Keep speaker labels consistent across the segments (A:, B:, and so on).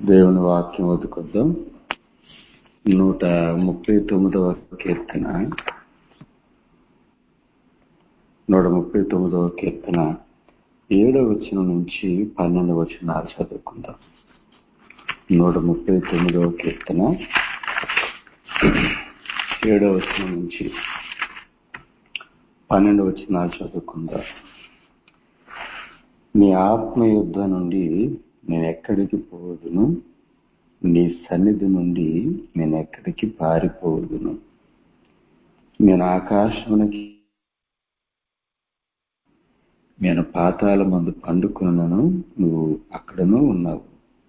A: దేవుని వాక్యం వదుకొద్దాం నూట ముప్పై తొమ్మిదవ కీర్తన నూట ముప్పై తొమ్మిదవ కీర్తన ఏడవ వచనం నుంచి పన్నెండవ వచనాలు చదువుకుందాం నూట ముప్పై తొమ్మిదవ కీర్తన ఏడవ వచనం నుంచి పన్నెండు వచనాలు చదువుకుందాం నీ ఆత్మ యుద్ధ నుండి నేను ఎక్కడికి పోదును నీ సన్నిధి నుండి నేను ఎక్కడికి పారిపోదును నేను ఆకాశమునకి నేను పాతాల మందు పండుకున్నాను నువ్వు అక్కడను ఉన్నావు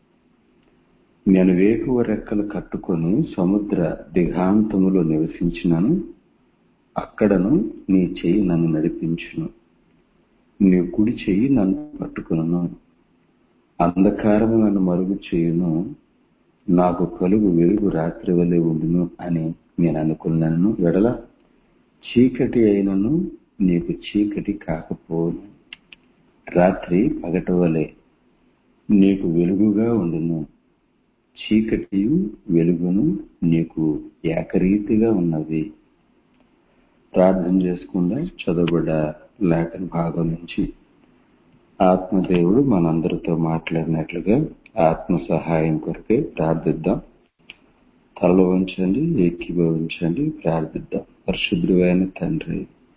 A: నేను వేకువ రెక్కలు కట్టుకొని సముద్ర దిగాంతములో నివసించినను అక్కడను నీ చెయ్యి నన్ను నడిపించును నీ కుడి చెయ్యి నన్ను పట్టుకును అంధకారము నన్ను మరుగు చేయును నాకు కలుగు వెలుగు రాత్రి వలె ఉండును అని నేను అనుకున్నాను వెడల చీకటి అయినను నీకు చీకటి కాకపోను రాత్రి పగట వలె నీకు వెలుగుగా ఉండును చీకటియు వెలుగును నీకు ఏకరీతిగా ఉన్నది ప్రార్థన చేసుకుండా చదవబడ్డ లేఖన భాగం నుంచి ఆత్మదేవుడు మనందరితో మాట్లాడినట్లుగా ఆత్మ సహాయం కొరకే ప్రార్థిద్దాం తలలో ఉంచండి ఏకీభవించండి ప్రార్థిద్దాం పరిశుద్ధుడైన తండ్రి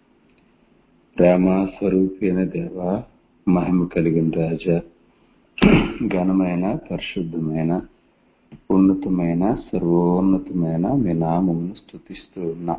A: ప్రేమ స్వరూపైన దేవ మహిమ కలిగిన రాజా ఘనమైన పరిశుద్ధమైన ఉన్నతమైన సర్వోన్నతమైన మీ నామమును స్థుతిస్తూ ఉన్నా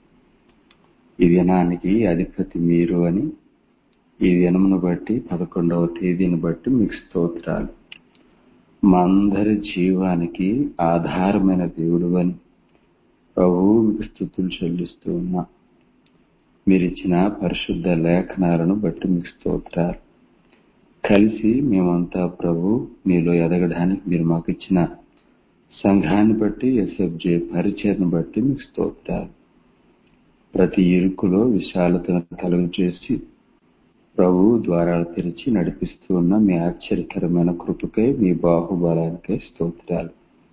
A: ఈ దినానికి అధిపతి మీరు అని ఈ దినమును బట్టి పదకొండవ తేదీని బట్టి మీకు స్తోత్రాలు మా అందరి జీవానికి ఆధారమైన దేవుడు అని ప్రభువు మీకు స్థుతులు చెల్లిస్తూ ఉన్నా మీరిచ్చిన పరిశుద్ధ లేఖనాలను బట్టి మీకు స్తోత్రాలు కలిసి మేమంతా ప్రభు మీలో ఎదగడానికి మీరు మాకు ఇచ్చిన సంఘాన్ని బట్టి ఎస్ఎఫ్జే పరిచయను బట్టి మీకు స్తోత్రాలు ప్రతి ఇరుకులో విశాలతను కలుగు చేసి ప్రభు ద్వారాలు తెరిచి నడిపిస్తూ ఉన్న మీ ఆశ్చర్యకరమైన కృపకై మీ బాహుబలానికై స్తోత్రాలు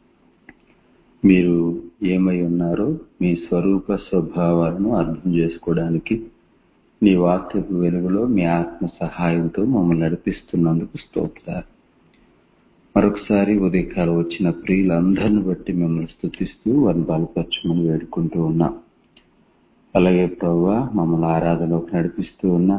A: మీరు ఏమై ఉన్నారో మీ స్వరూప స్వభావాలను అర్థం చేసుకోవడానికి నీ వాక్యపు వెలుగులో మీ ఆత్మ సహాయంతో మమ్మల్ని నడిపిస్తున్నందుకు స్తోత్రాలు మరొకసారి ఉదయకాలం వచ్చిన ప్రియులందరిని బట్టి మిమ్మల్ని స్థుతిస్తూ వారిని బలపరచమని వేడుకుంటూ ఉన్నాం అలాగే ప్రభు మమ్మల్ని ఆరాధనలోకి నడిపిస్తూ ఉన్న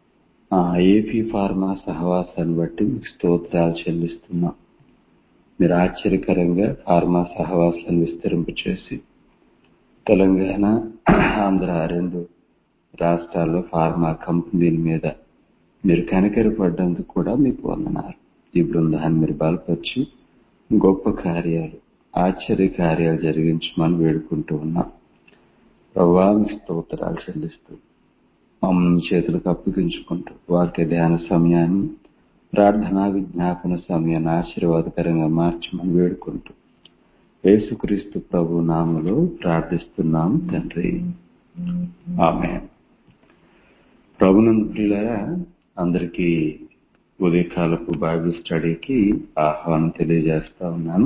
A: ఏపీ ఫార్మా సహవాసాన్ని బట్టి మీకు స్తోత్రాలు చెల్లిస్తున్నాం మీరు ఆశ్చర్యకరంగా ఫార్మా సహవాసాన్ని విస్తరింపచేసి తెలంగాణ ఆంధ్ర రెండు రాష్ట్రాల్లో ఫార్మా కంపెనీల మీద మీరు కనికరపడ్డందుకు కూడా మీకు వందనాలు ఈ బృందాన్ని మీరు బలపరిచి గొప్ప కార్యాలు ఆశ్చర్య కార్యాలు జరిగించమని వేడుకుంటూ ఉన్నాం ప్రభావం స్తోత్రాలు చెల్లిస్తూ మమ్మల్ని చేతులకు అప్పగించుకుంటూ వాక్య ధ్యాన సమయాన్ని ప్రార్థనా విజ్ఞాపన సమయాన్ని ఆశీర్వాదకరంగా మార్చమని వేడుకుంటూ యేసుక్రీస్తు ప్రభు నామలో ప్రార్థిస్తున్నాం తండ్రి ఆమె ప్రభునందులారా అందరికీ ఉదయకాలపు బైబిల్ స్టడీకి ఆహ్వానం తెలియజేస్తా ఉన్నాను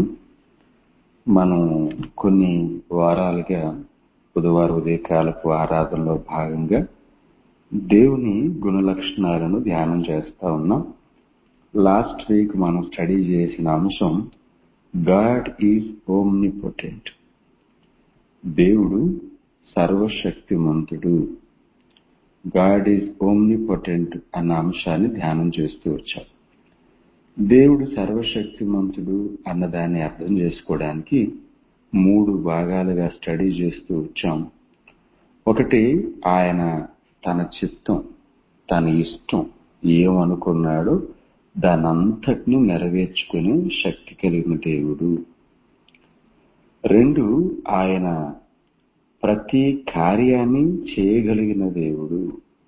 A: మనం కొన్ని వారాలుగా బుధవారం ఉదయకాలపు ఆరాధనలో భాగంగా దేవుని గుణ లక్షణాలను ధ్యానం చేస్తా ఉన్నాం లాస్ట్ వీక్ మనం స్టడీ చేసిన అంశం గాడ్ ఈజ్ ఓమ్నిపొటెంట్ దేవుడు సర్వశక్తిమంతుడు గాడ్ ఈజ్ ఓమ్నిపొటెంట్ అన్న అంశాన్ని ధ్యానం చేస్తూ వచ్చాం దేవుడు సర్వశక్తిమంతుడు అన్నదాన్ని అర్థం చేసుకోవడానికి మూడు భాగాలుగా స్టడీ చేస్తూ వచ్చాం ఒకటి ఆయన తన చిత్తం తన ఇష్టం ఏమనుకున్నాడో దానంతటిని నెరవేర్చుకునే శక్తి కలిగిన దేవుడు రెండు ఆయన ప్రతి కార్యాన్ని చేయగలిగిన దేవుడు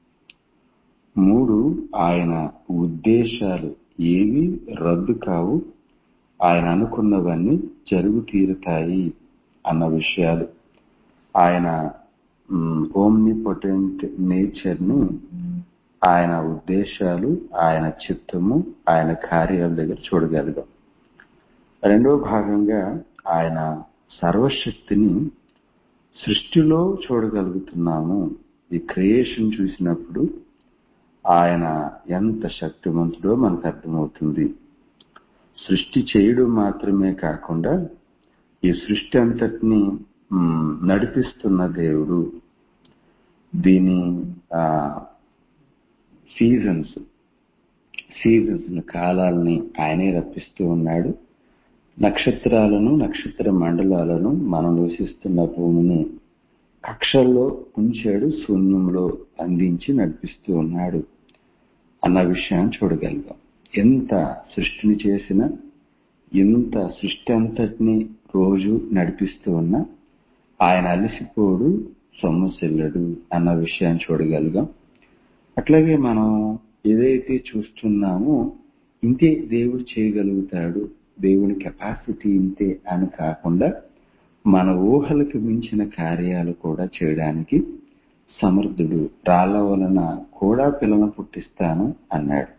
A: మూడు ఆయన ఉద్దేశాలు ఏవి రద్దు కావు ఆయన అనుకున్నవన్నీ జరుగు తీరుతాయి అన్న విషయాలు ఆయన ఓమ్ని పొటెంట్ నేచర్ ని ఆయన ఉద్దేశాలు ఆయన చిత్తము ఆయన కార్యాల దగ్గర చూడగలిగాం రెండో భాగంగా ఆయన సర్వశక్తిని సృష్టిలో చూడగలుగుతున్నాము ఈ క్రియేషన్ చూసినప్పుడు ఆయన ఎంత శక్తివంతుడో మనకు అర్థమవుతుంది సృష్టి చేయడం మాత్రమే కాకుండా ఈ సృష్టి అంతటిని మ్, నడిపిస్తున్న దేవుడు దీని సీజన్స్ సీజన్స్ కాలాలని ఆయనే రప్పిస్తూ ఉన్నాడు నక్షత్రాలను నక్షత్ర మండలాలను మనం నివసిస్తున్న భూమిని కక్షల్లో ఉంచాడు శూన్యంలో అందించి నడిపిస్తూ ఉన్నాడు అన్న విషయాన్ని చూడగలిగాం ఎంత సృష్టిని చేసినా ఎంత సృష్టి అంతటిని రోజు నడిపిస్తూ ఉన్నా ఆయన అలసిపోడు సొమ్మసిల్లడు అన్న విషయాన్ని చూడగలిగాం అట్లాగే మనం ఏదైతే చూస్తున్నామో ఇంతే దేవుడు చేయగలుగుతాడు దేవుని కెపాసిటీ ఇంతే అని కాకుండా మన ఊహలకు మించిన కార్యాలు కూడా చేయడానికి సమర్థుడు రాళ్ల వలన కూడా పిల్లలను పుట్టిస్తాను అన్నాడు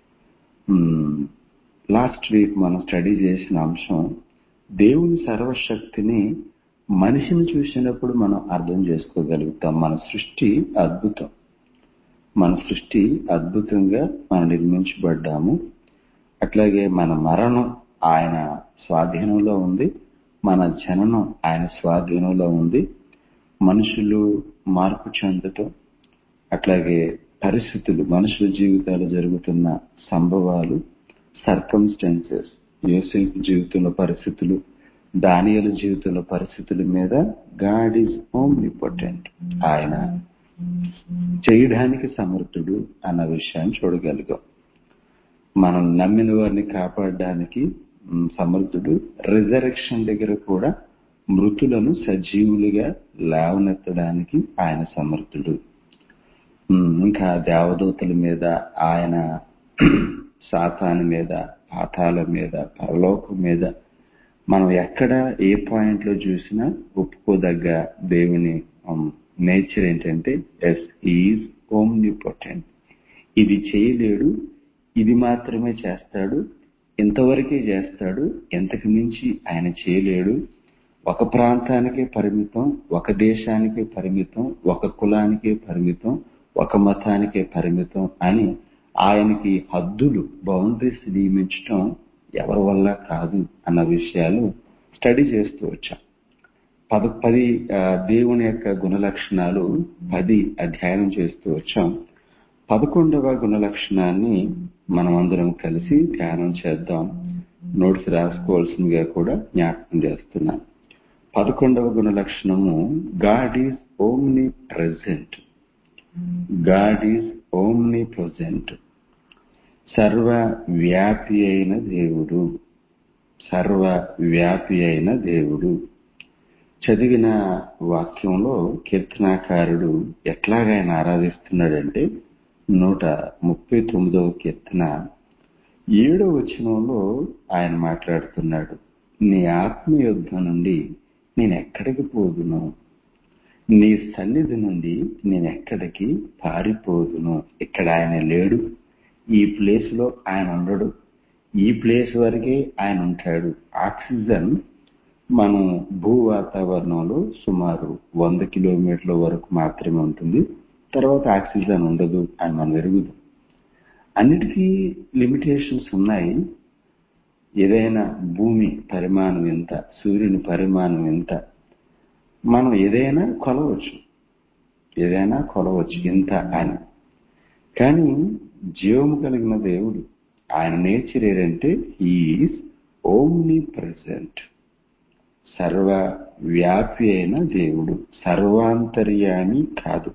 A: లాస్ట్ వీక్ మనం స్టడీ చేసిన అంశం దేవుని సర్వశక్తిని మనిషిని చూసినప్పుడు మనం అర్థం చేసుకోగలుగుతాం మన సృష్టి అద్భుతం మన సృష్టి అద్భుతంగా మనం నిర్మించబడ్డాము అట్లాగే మన మరణం ఆయన స్వాధీనంలో ఉంది మన జననం ఆయన స్వాధీనంలో ఉంది మనుషులు మార్పు చెందటం అట్లాగే పరిస్థితులు మనుషుల జీవితాలు జరుగుతున్న సంభవాలు సర్కమ్స్టెన్సెస్ యోసేఫ్ జీవితంలో పరిస్థితులు దానియల జీవితంలో పరిస్థితుల మీద గాడ్ ఈజ్ ఓన్లీ పొటెంట్ ఆయన చేయడానికి సమర్థుడు అన్న విషయాన్ని చూడగలిగాం మనం నమ్మిన వారిని కాపాడడానికి మ్, సమర్థుడు రిజరెక్షన్ దగ్గర కూడా మృతులను సజీవులుగా లేవనెత్తడానికి ఆయన సమర్థుడు మ్, ఇంకా దేవదూతల మీద ఆయన సాతాను మీద పాతాల మీద పరలోకం మీద మనం ఎక్కడ ఏ పాయింట్ లో చూసినా ఒప్పుకోదగ్గ దేవుని నేచర్ ఏంటంటే ఎస్ ఈజ్ ఓమ్ని పొటెంట్ ఇది చేయలేడు ఇది మాత్రమే చేస్తాడు ఇంతవరకే చేస్తాడు ఎంతకు మించి ఆయన చేయలేడు ఒక ప్రాంతానికే పరిమితం ఒక దేశానికే పరిమితం ఒక కులానికే పరిమితం ఒక మతానికే పరిమితం అని ఆయనకి హద్దులు బౌండరీస్ నియమించడం ఎవరి వల్ల కాదు అన్న విషయాలు స్టడీ చేస్తూ వచ్చాం పద పది ఆ, దేవుని యొక్క గుణలక్షణాలు పది అధ్యయనం చేస్తూ వచ్చాం పదకొండవ గుణలక్షణాన్ని మనం అందరం కలిసి ధ్యానం చేద్దాం నోట్స్ రాసుకోవాల్సిందిగా కూడా జ్ఞాపకం చేస్తున్నాం పదకొండవ గుణలక్షణము God is omnipresent God is omnipresent సర్వ వ్యాపి అయిన దేవుడు సర్వ వ్యాపి అయిన దేవుడు చదివిన వాక్యంలో కీర్తనాకారుడు ఎట్లాగా ఆయన ఆరాధిస్తున్నాడంటే నూట ముప్పై తొమ్మిదవ కీర్తన ఏడవ వచనంలో ఆయన మాట్లాడుతున్నాడు నీ ఆత్మ యుద్ధం నుండి నేను ఎక్కడికి పోదును నీ సన్నిధి నుండి నేను ఎక్కడికి పారిపోదును ఇక్కడ ఆయన లేడు ఈ ప్లేస్ లో ఆయన ఉండడు ఈ ప్లేస్ వరకే ఆయన ఉంటాడు ఆక్సిజన్ మనం భూ వాతావరణంలో సుమారు వంద కిలోమీటర్ల వరకు మాత్రమే ఉంటుంది తర్వాత ఆక్సిజన్ ఉండదు అని మనం ఎరుగుదాం అన్నిటికీ లిమిటేషన్స్ ఉన్నాయి ఏదైనా భూమి పరిమాణం ఎంత సూర్యుని పరిమాణం ఎంత మనం ఏదైనా కొలవచ్చు ఏదైనా కొలవచ్చు ఇంత అని కానీ జీవము కలిగిన దేవుడు ఆయన నేచర్ ఏంటంటే ఈజ్ ఓమ్ని ప్రజెంట్ సర్వ వ్యాపి అయిన దేవుడు సర్వాంతర్యామి కాదు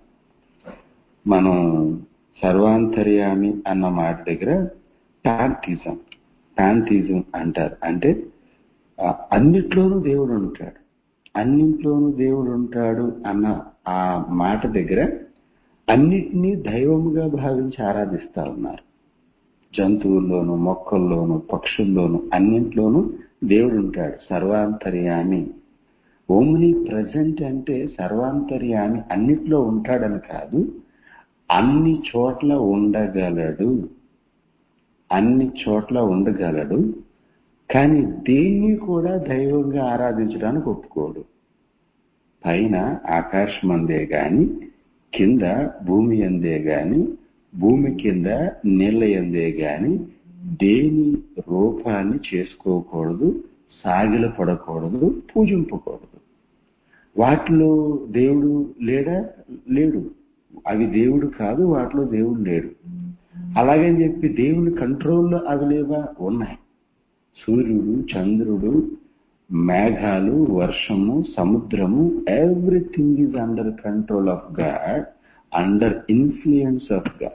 A: మనం సర్వాంతర్యామి అన్న మాట దగ్గర టాంతిజం టాంతిజం అంటారు అంటే ఆ, అన్నిట్లోనూ దేవుడు ఉంటాడు అన్నింట్లోనూ దేవుడు ఉంటాడు అన్న ఆ మాట దగ్గర అన్నిటినీ దైవముగా భావించి ఆరాధిస్తా ఉన్నారు జంతువుల్లోను మొక్కల్లోను పక్షుల్లోను అన్నింట్లోనూ దేవుడు ఉంటాడు సర్వాంతర్యామి ఓమ్ని ప్రజెంట్ అంటే సర్వాంతర్యామి అన్నిట్లో ఉంటాడని కాదు అన్ని చోట్ల ఉండగలడు అన్ని చోట్ల ఉండగలడు కానీ దేన్ని కూడా దైవంగా ఆరాధించడానికి ఒప్పుకోడు పైన ఆకాశం అందే గాని కింద భూమి అందే గాని భూమి కింద నీళ్ళ అందే గాని దేని రూపాన్ని చేసుకోకూడదు సాగిల పడకూడదు పూజింపకూడదు వాటిలో దేవుడు లేడా లేడు అవి దేవుడు కాదు వాటిలో దేవుడు లేడు అలాగని చెప్పి దేవుని కంట్రోల్లో అవి లేవా ఉన్నాయి సూర్యుడు చంద్రుడు మేఘాలు వర్షము సముద్రము everything is under control of God under influence of God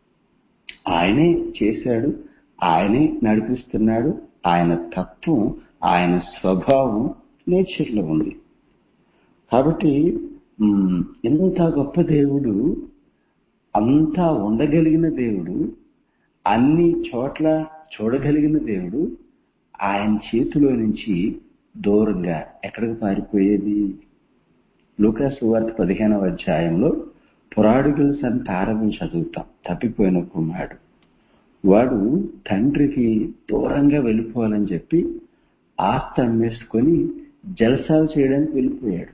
A: ఆయనే చేశాడు ఆయనే నడిపిస్తున్నాడు ఆయన తత్వం ఆయన స్వభావం నేచర్లో ఉంది కాబట్టి ఉమ్, ఇంత గొప్ప దేవుడు అంతా ఉండగలిగిన దేవుడు అన్ని చోట్ల చూడగలిగిన దేవుడు ఆయన చేతిలో నుంచి దూరంగా ఎక్కడికి పారిపోయేది లూకాసు వార్త పదిహేనవ అధ్యాయంలో పురాడిగుల సన్ తారని చదువుతాం తప్పిపోయిన కుమారుడు వాడు తండ్రికి దూరంగా వెళ్ళిపోవాలని చెప్పి ఆస్తి అమ్మేసుకొని జలసాలు చేయడానికి వెళ్ళిపోయాడు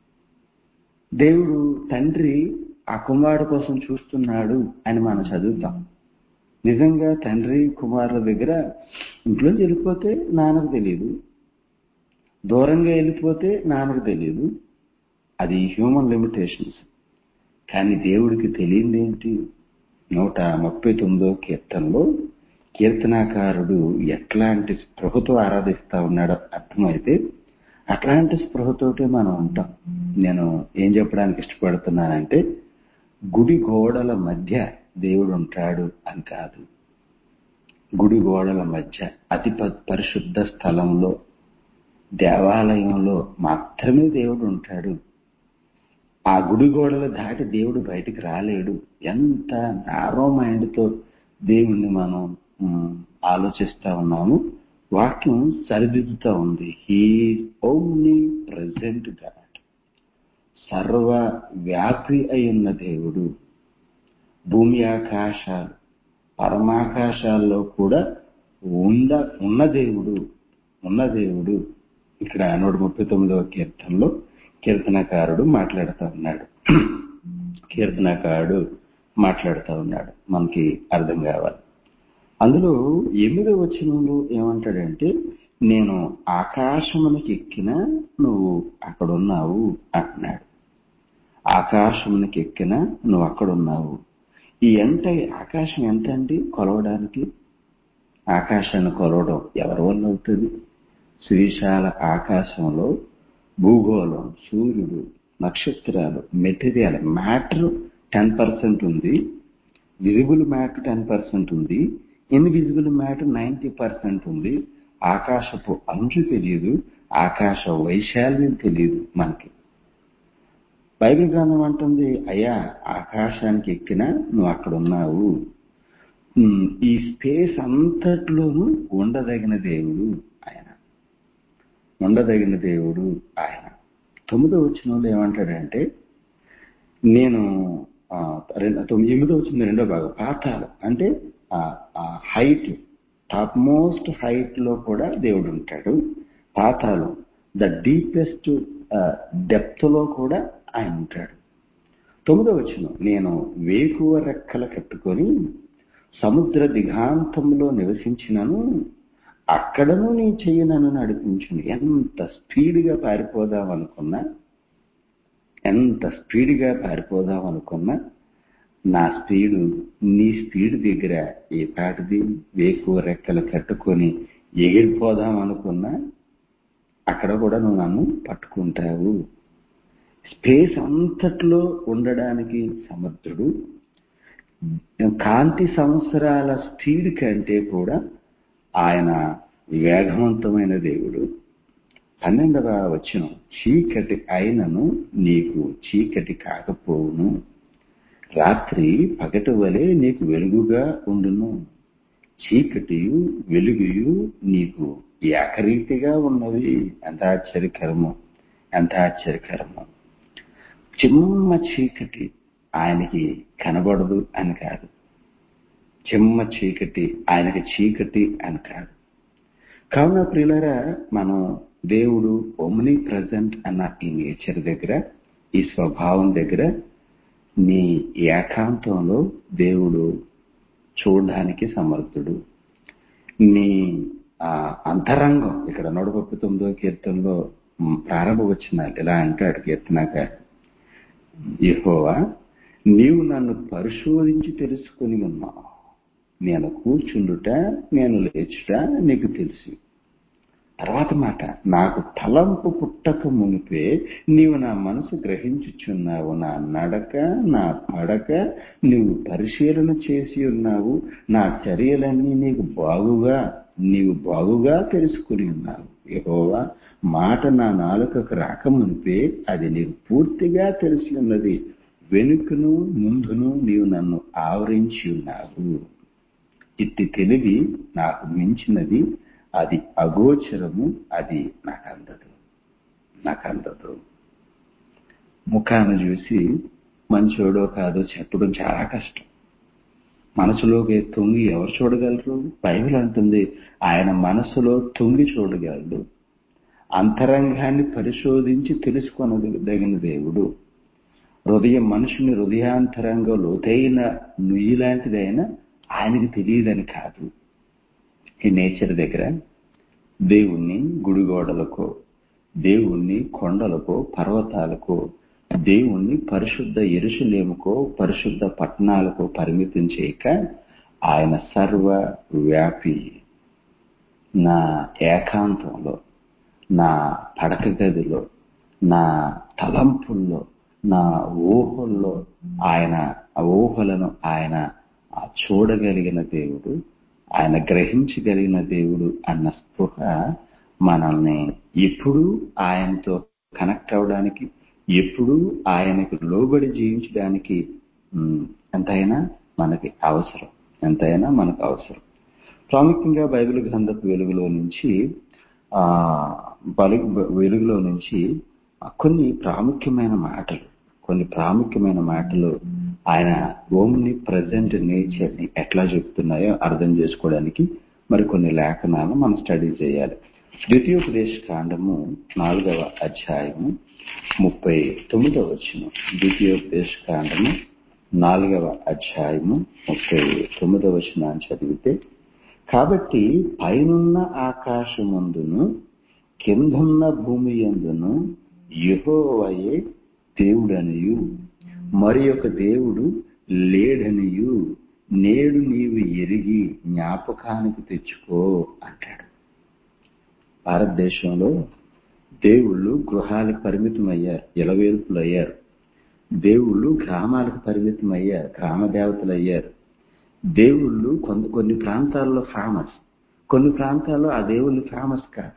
A: దేవుడు తండ్రి ఆ కుమారుడు కోసం చూస్తున్నాడు అని మనం చదువుతాం నిజంగా తండ్రి కుమారుల దగ్గర ఇంట్లోంచి వెళ్ళిపోతే నాన్నకు తెలియదు దూరంగా వెళ్ళిపోతే నాన్నకు తెలియదు అది హ్యూమన్ లిమిటేషన్స్ కానీ దేవుడికి తెలియంది ఏంటి నూట ముప్పై తొమ్మిదో కీర్తనలో కీర్తనాకారుడు ఎట్లాంటి స్పృహతో ఆరాధిస్తా ఉన్నాడో అర్థమైతే అట్లాంటి స్పృహతోటే మనం ఉంటాం నేను ఏం చెప్పడానికి ఇష్టపడుతున్నానంటే గుడి గోడల మధ్య దేవుడు ఉంటాడు అని కాదు గుడి గోడల మధ్య అతి ప- పరిశుద్ధ స్థలంలో దేవాలయంలో మాత్రమే దేవుడు ఉంటాడు ఆ గుడి గోడలు దాటి దేవుడు బయటికి రాలేడు ఎంత నారో మైండ్తో దేవుణ్ణి మనం ఉమ్, ఆలోచిస్తా ఉన్నాము వాక్యం సరిదిద్దుతా ఉంది హీ ఓన్లీ ప్రజెంట్ గాడ్ సర్వ వ్యాపి అయి ఉన్న దేవుడు భూమి ఆకాశాలు పరమాకాశాల్లో కూడా ఉండ ఉన్న దేవుడు ఉన్న దేవుడు ఇక్కడ నూట ముప్పై తొమ్మిదవ కీర్తనలో కీర్తనకారుడు మాట్లాడుతూ ఉన్నాడు కీర్తనకారుడు మాట్లాడుతూ ఉన్నాడు మనకి అర్థం కావాలి అందులో ఎనిమిదో వచనంలో ఏమంటాడంటే నేను ఆకాశమునికి ఎక్కిన నువ్వు అక్కడ ఉన్నావు అంటున్నాడు ఆకాశమునికి ఎక్కిన నువ్వు అక్కడ ఉన్నావు ఈ ఎంత ఆకాశం ఎంత అండి కొలవడానికి ఆకాశాన్ని కొలవడం ఎవరి వల్ల అవుతుంది సువిశాల ఆకాశంలో భూగోళం సూర్యుడు నక్షత్రాలు మెటీరియల్ మ్యాటర్ టెన్ పర్సెంట్ ఉంది విజిబుల్ మ్యాటర్ టెన్ పర్సెంట్ ఉంది ఇన్విజిబుల్ మ్యాటర్ నైంటీ పర్సెంట్ ఉంది ఆకాశపు అంచు తెలియదు ఆకాశ వైశాల్యం తెలియదు మనకి బైబిల్ గ్రంథం అంటుంది అయ్యా ఆకాశానికి ఎక్కినా నువ్వు అక్కడ ఉన్నావు ఉమ్, ఈ స్పేస్ అంతట్లోనూ ఉండదగిన దేవుడు ఆయన ఉండదగిన దేవుడు ఆయన తొమ్మిదో వచ్చిన ఏమంటాడంటే నేను ఆ, రెండు తొమ్మిది ఎనిమిదో వచ్చింది రెండో భాగం పాతాలు అంటే హైట్ టాప్ మోస్ట్ హైట్ లో కూడా దేవుడు ఉంటాడు పాతాళం ద డీపెస్ట్ డెప్త్ లో కూడా ఆయన ఉంటాడు తొమ్మిదో వచ్చిన నేను వేకువ రెక్కల కట్టుకొని సముద్ర దిగాంతంలో నివసించినను అక్కడను నీ చెయ్యి నన్ను నడిపించును ఎంత స్పీడ్గా పారిపోదాం అనుకున్నా ఎంత స్పీడ్గా పారిపోదాం అనుకున్నా నా స్పీడు నీ స్పీడ్ దగ్గర ఏ పాటిది వేకువ రెక్కలు కట్టుకొని ఎగిరిపోదాం అనుకున్నా అక్కడ కూడా నువ్వు నన్ను పట్టుకుంటావు స్పేస్ అంతట్లో ఉండడానికి సమర్థుడు కాంతి సంవత్సరాల స్పీడ్ కంటే కూడా ఆయన వేగవంతమైన దేవుడు పన్నెండవ వచ్చిన చీకటి అయినను నీకు చీకటి కాకపోవును రాత్రి పగటి వలె నీకు వెలుగుగా ఉండును చీకటియు వెలుగుయు నీకు ఏకరీతిగా ఉన్నవి ఎంత ఆశ్చర్యకరము ఎంత ఆశ్చర్యకరము చిమ్మ చీకటి ఆయనకి కనబడదు అని కాదు చిమ్మ చీకటి ఆయనకి చీకటి అని కాదు కావున ప్రియులరా మనం దేవుడు ఒమ్ని ప్రజెంట్ అన్న ఈ నేచర్ దగ్గర ఈ స్వభావం దగ్గర నీ ఏకాంతంలో దేవుడు చూడడానికి సమర్థుడు నీ ఆ అంతరంగం ఇక్కడ నూట ముప్పై తొమ్మిదో కీర్తనలో మ్, ప్రారంభ వచ్చినాలు ఇలా అంటాడు కీర్తనాక యెహోవా నీవు నన్ను పరిశోధించి తెలుసుకుని ఉన్నావు నేను కూర్చుండుట నేను లేచుట నీకు తెలుసు తర్వాత మాట నాకు తలంపు పుట్టక మునిపే నీవు నా మనసు గ్రహించుచున్నావు నా నడక నా పడక నీవు పరిశీలన చేసి ఉన్నావు నా చర్యలన్నీ నీకు బాగుగా నీవు బాగుగా తెలుసుకుని ఉన్నావు యెహోవా మాట నా నాలుకకు రాక మునిపే అది నీకు పూర్తిగా తెలిసి ఉన్నది వెనుకను ముందును నీవు నన్ను ఆవరించి ఉన్నావు ఇట్టి తెలివి నాకు మించినది అది అగోచరము అది నాకు అందదు నాకు అందదు ముఖాన్ని చూసి మంచోడో కాదో చెప్పడం చాలా కష్టం మనసులోకి తొంగి ఎవరు చూడగలరు బైబిల్ అంటుంది ఆయన మనసులో తొంగి చూడగలడు అంతరంగాన్ని పరిశోధించి తెలుసుకొనదగిన దేవుడు హృదయం మనుషుని హృదయాంతరంగం లోతైన నుయ్యి లాంటిదైనా ఆయనకి తెలియదని కాదు ఈ నేచర్ దగ్గర దేవుణ్ణి గుడిగోడలకో దేవుణ్ణి కొండలకో పర్వతాలకో దేవుణ్ణి పరిశుద్ధ ఎరుసలేముకో పరిశుద్ధ పట్టణాలకో పరిమితం చేయక ఆయన సర్వ వ్యాపి నా ఏకాంతంలో నా పడక గదిలో నా తలంపుల్లో నా ఊహల్లో ఆయన ఆ ఊహలను ఆయన ఆ చూడగలిగిన దేవుడు ఆయన గ్రహించగలిగిన దేవుడు అన్న స్పృహ మనల్ని ఎప్పుడూ ఆయనతో కనెక్ట్ అవడానికి ఎప్పుడూ ఆయనకు లోబడి జీవించడానికి ఉమ్, ఎంతైనా మనకి అవసరం ఎంతైనా మనకు అవసరం ప్రాముఖ్యంగా బైబిల్ గ్రంథపు వెలుగులో నుంచి ఆ బలి- వెలుగులో నుంచి కొన్ని ప్రాముఖ్యమైన మాటలు కొన్ని ప్రాముఖ్యమైన మాటలు ఆయన ఓమ్ని ప్రజెంట్ నేచర్ ని ఎట్లా చెప్తున్నాయో అర్థం చేసుకోవడానికి మరి కొన్ని లేఖనాలను మనం స్టడీ చేయాలి ద్వితీయోపదేశ కాండము నాలుగవ అధ్యాయము ముప్పై తొమ్మిదవ వచ్చిన ద్వితీయోపదేశ కాండము నాలుగవ అధ్యాయము ముప్పై తొమ్మిదవ వచనాన్ని చదివితే కాబట్టి పైనున్న ఆకాశమందును కిందున్న భూమి ఎందును యెహోవాయే దేవుడనియు మరి ఒక దేవుడు లేడనియు నేడు నీవు ఎరిగి జ్ఞాపకానికి తెచ్చుకో అంటాడు భారతదేశంలో దేవుళ్ళు గృహాలకు పరిమితం అయ్యారు ఇలవేల్పులు అయ్యారు దేవుళ్ళు గ్రామాలకు పరిమితం అయ్యారు గ్రామ దేవతలు అయ్యారు దేవుళ్ళు కొంత కొన్ని ప్రాంతాల్లో ఫేమస్ కొన్ని ప్రాంతాల్లో ఆ దేవుళ్ళు ఫేమస్ కాదు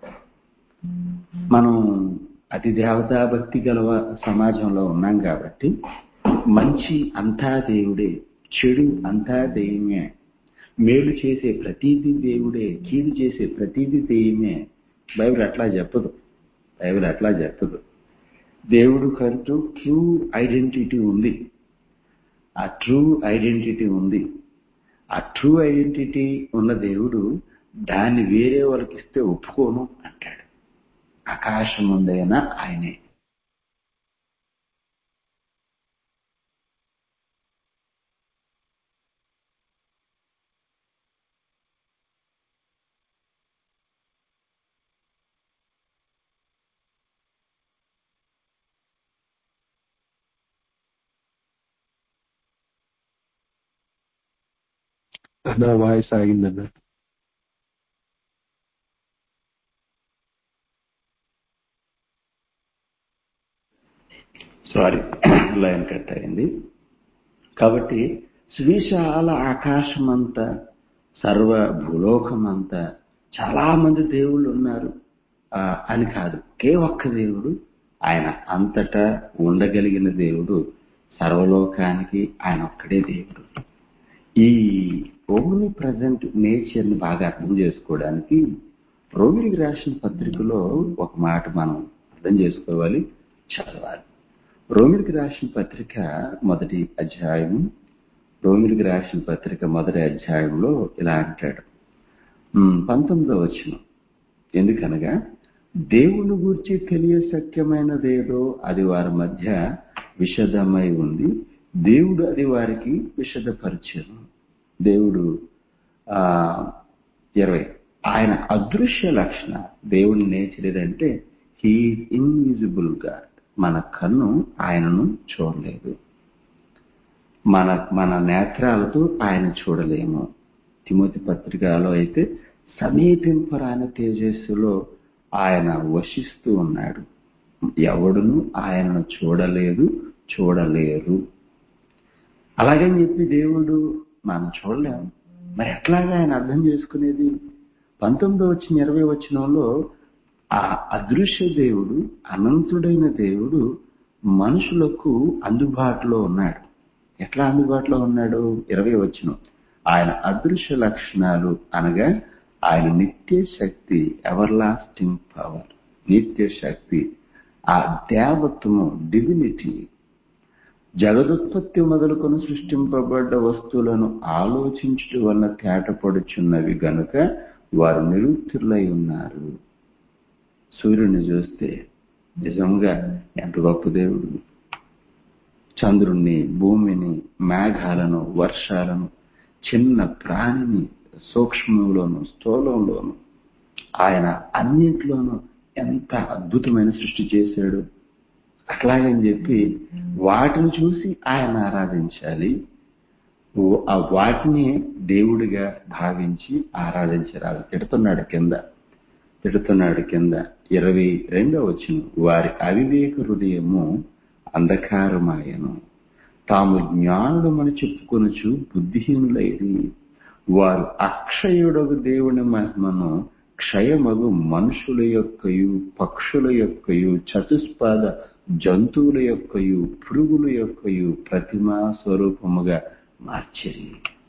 A: మనం అతి దేవతా భక్తి గల సమాజంలో ఉన్నాం కాబట్టి మంచి అంతా దేవుడే చెడు అంతా దెయ్యమే మేలు చేసే ప్రతిదీ దేవుడే కీడు చేసే ప్రతిదీ దెయ్యమే బైబిల్ అట్లా చెప్పదు బైబిల్ అట్లా చెప్పదు దేవుడు కంటూ ట్రూ ఐడెంటిటీ ఉంది ఆ ట్రూ ఐడెంటిటీ ఉంది ఆ ట్రూ ఐడెంటిటీ ఉన్న దేవుడు దాన్ని వేరే వాళ్ళకి ఇస్తే ఒప్పుకోను అంటాడు ఆకాశం ఉందైనా ఆయనే
B: నా వాయిస్ ఆగిందన్న
A: సారీ లైన్ కట్ అయింది కాబట్టి సువిశాల ఆకాశమంతా సర్వ భూలోకమంతా చాలా మంది దేవుళ్ళు ఉన్నారు ఆ, అని కాదు ఒకే ఒక్క దేవుడు ఆయన అంతటా ఉండగలిగిన దేవుడు సర్వలోకానికి ఆయన ఒక్కడే దేవుడు ఈ ఓమ్ని ప్రజెంట్ నేచర్ ని బాగా అర్థం చేసుకోవడానికి రోమిలికి రాసిన పత్రికలో ఒక మాట మనం అర్థం చేసుకోవాలి చదవాలి రోమిలికి రాసిన పత్రిక మొదటి అధ్యాయం రోమిలికి రాసిన పత్రిక మొదటి అధ్యాయంలో ఇలా అంటాడు ఉమ్, పంతొమ్మిదో వచ్చిన ఎందుకనగా దేవుని గూర్చి తెలియ సత్యమైనదేదో అది వారి మధ్య విషదమై ఉంది దేవుడు అది వారికి విషదపరిచను దేవుడు ఆ ఇరవై ఆయన అదృశ్య లక్షణ దేవుని నేచర్ ఏదంటే హీ ఇన్విజిబుల్ గాడ్ మన కన్ను ఆయనను చూడలేదు మన మన నేత్రాలతో ఆయన చూడలేము తిమోతి పత్రికలో అయితే సమీపింపరాని తేజస్సులో ఆయన వశిస్తూ ఉన్నాడు ఎవడును ఆయనను చూడలేదు చూడలేరు అలాగని చెప్పి దేవుడు మనం చూడలేము మరి ఎట్లాగా ఆయన అర్థం చేసుకునేది పంతొమ్మిదో వచ్చిన ఇరవై వచనంలో ఆ అదృశ్య దేవుడు అనంతుడైన దేవుడు మనుషులకు అందుబాటులో ఉన్నాడు ఎట్లా అందుబాటులో ఉన్నాడు ఇరవై వచనం ఆయన అదృశ్య లక్షణాలు అనగా ఆయన నిత్య శక్తి ఎవర్ లాస్టింగ్ పవర్ నిత్య శక్తి ఆ దేవత్వము డివినిటీ జగదుత్పత్తి మొదలుకొని సృష్టింపబడ్డ వస్తువులను ఆలోచించుట వలన తేటపడుచున్నవి గనుక వారు నిరుత్తులై ఉన్నారు సూర్యుని చూస్తే నిజంగా ఎంత గొప్ప దేవుడు చంద్రుణ్ణి భూమిని మేఘాలను వర్షాలను చిన్న ప్రాణిని సూక్ష్మంలోను స్థూలంలోను ఆయన అన్నింటిలోనూ ఎంత అద్భుతమైన సృష్టి చేశాడు అట్లాగని చెప్పి వాటిని చూసి ఆయన ఆరాధించాలి ఓ- ఆ వాటిని దేవుడిగా భావించి ఆరాధించరాదు తిడుతున్నాడు కింద తిడుతున్నాడు కింద ఇరవై రెండో వచ్చిన వారి అవివేక హృదయము అంధకారమాయను తాము జ్ఞానులమని చెప్పుకొనుచు బుద్ధిహీనులైరి వారు అక్షయుడగు దేవుని మహిమను క్షయమగు మనుషుల యొక్కయు పక్షుల యొక్కయు చతుష్పాద జంతువుల యొక్కయు పురుగుల యొక్కయు ప్రతిమా స్వరూపముగా మార్చిరి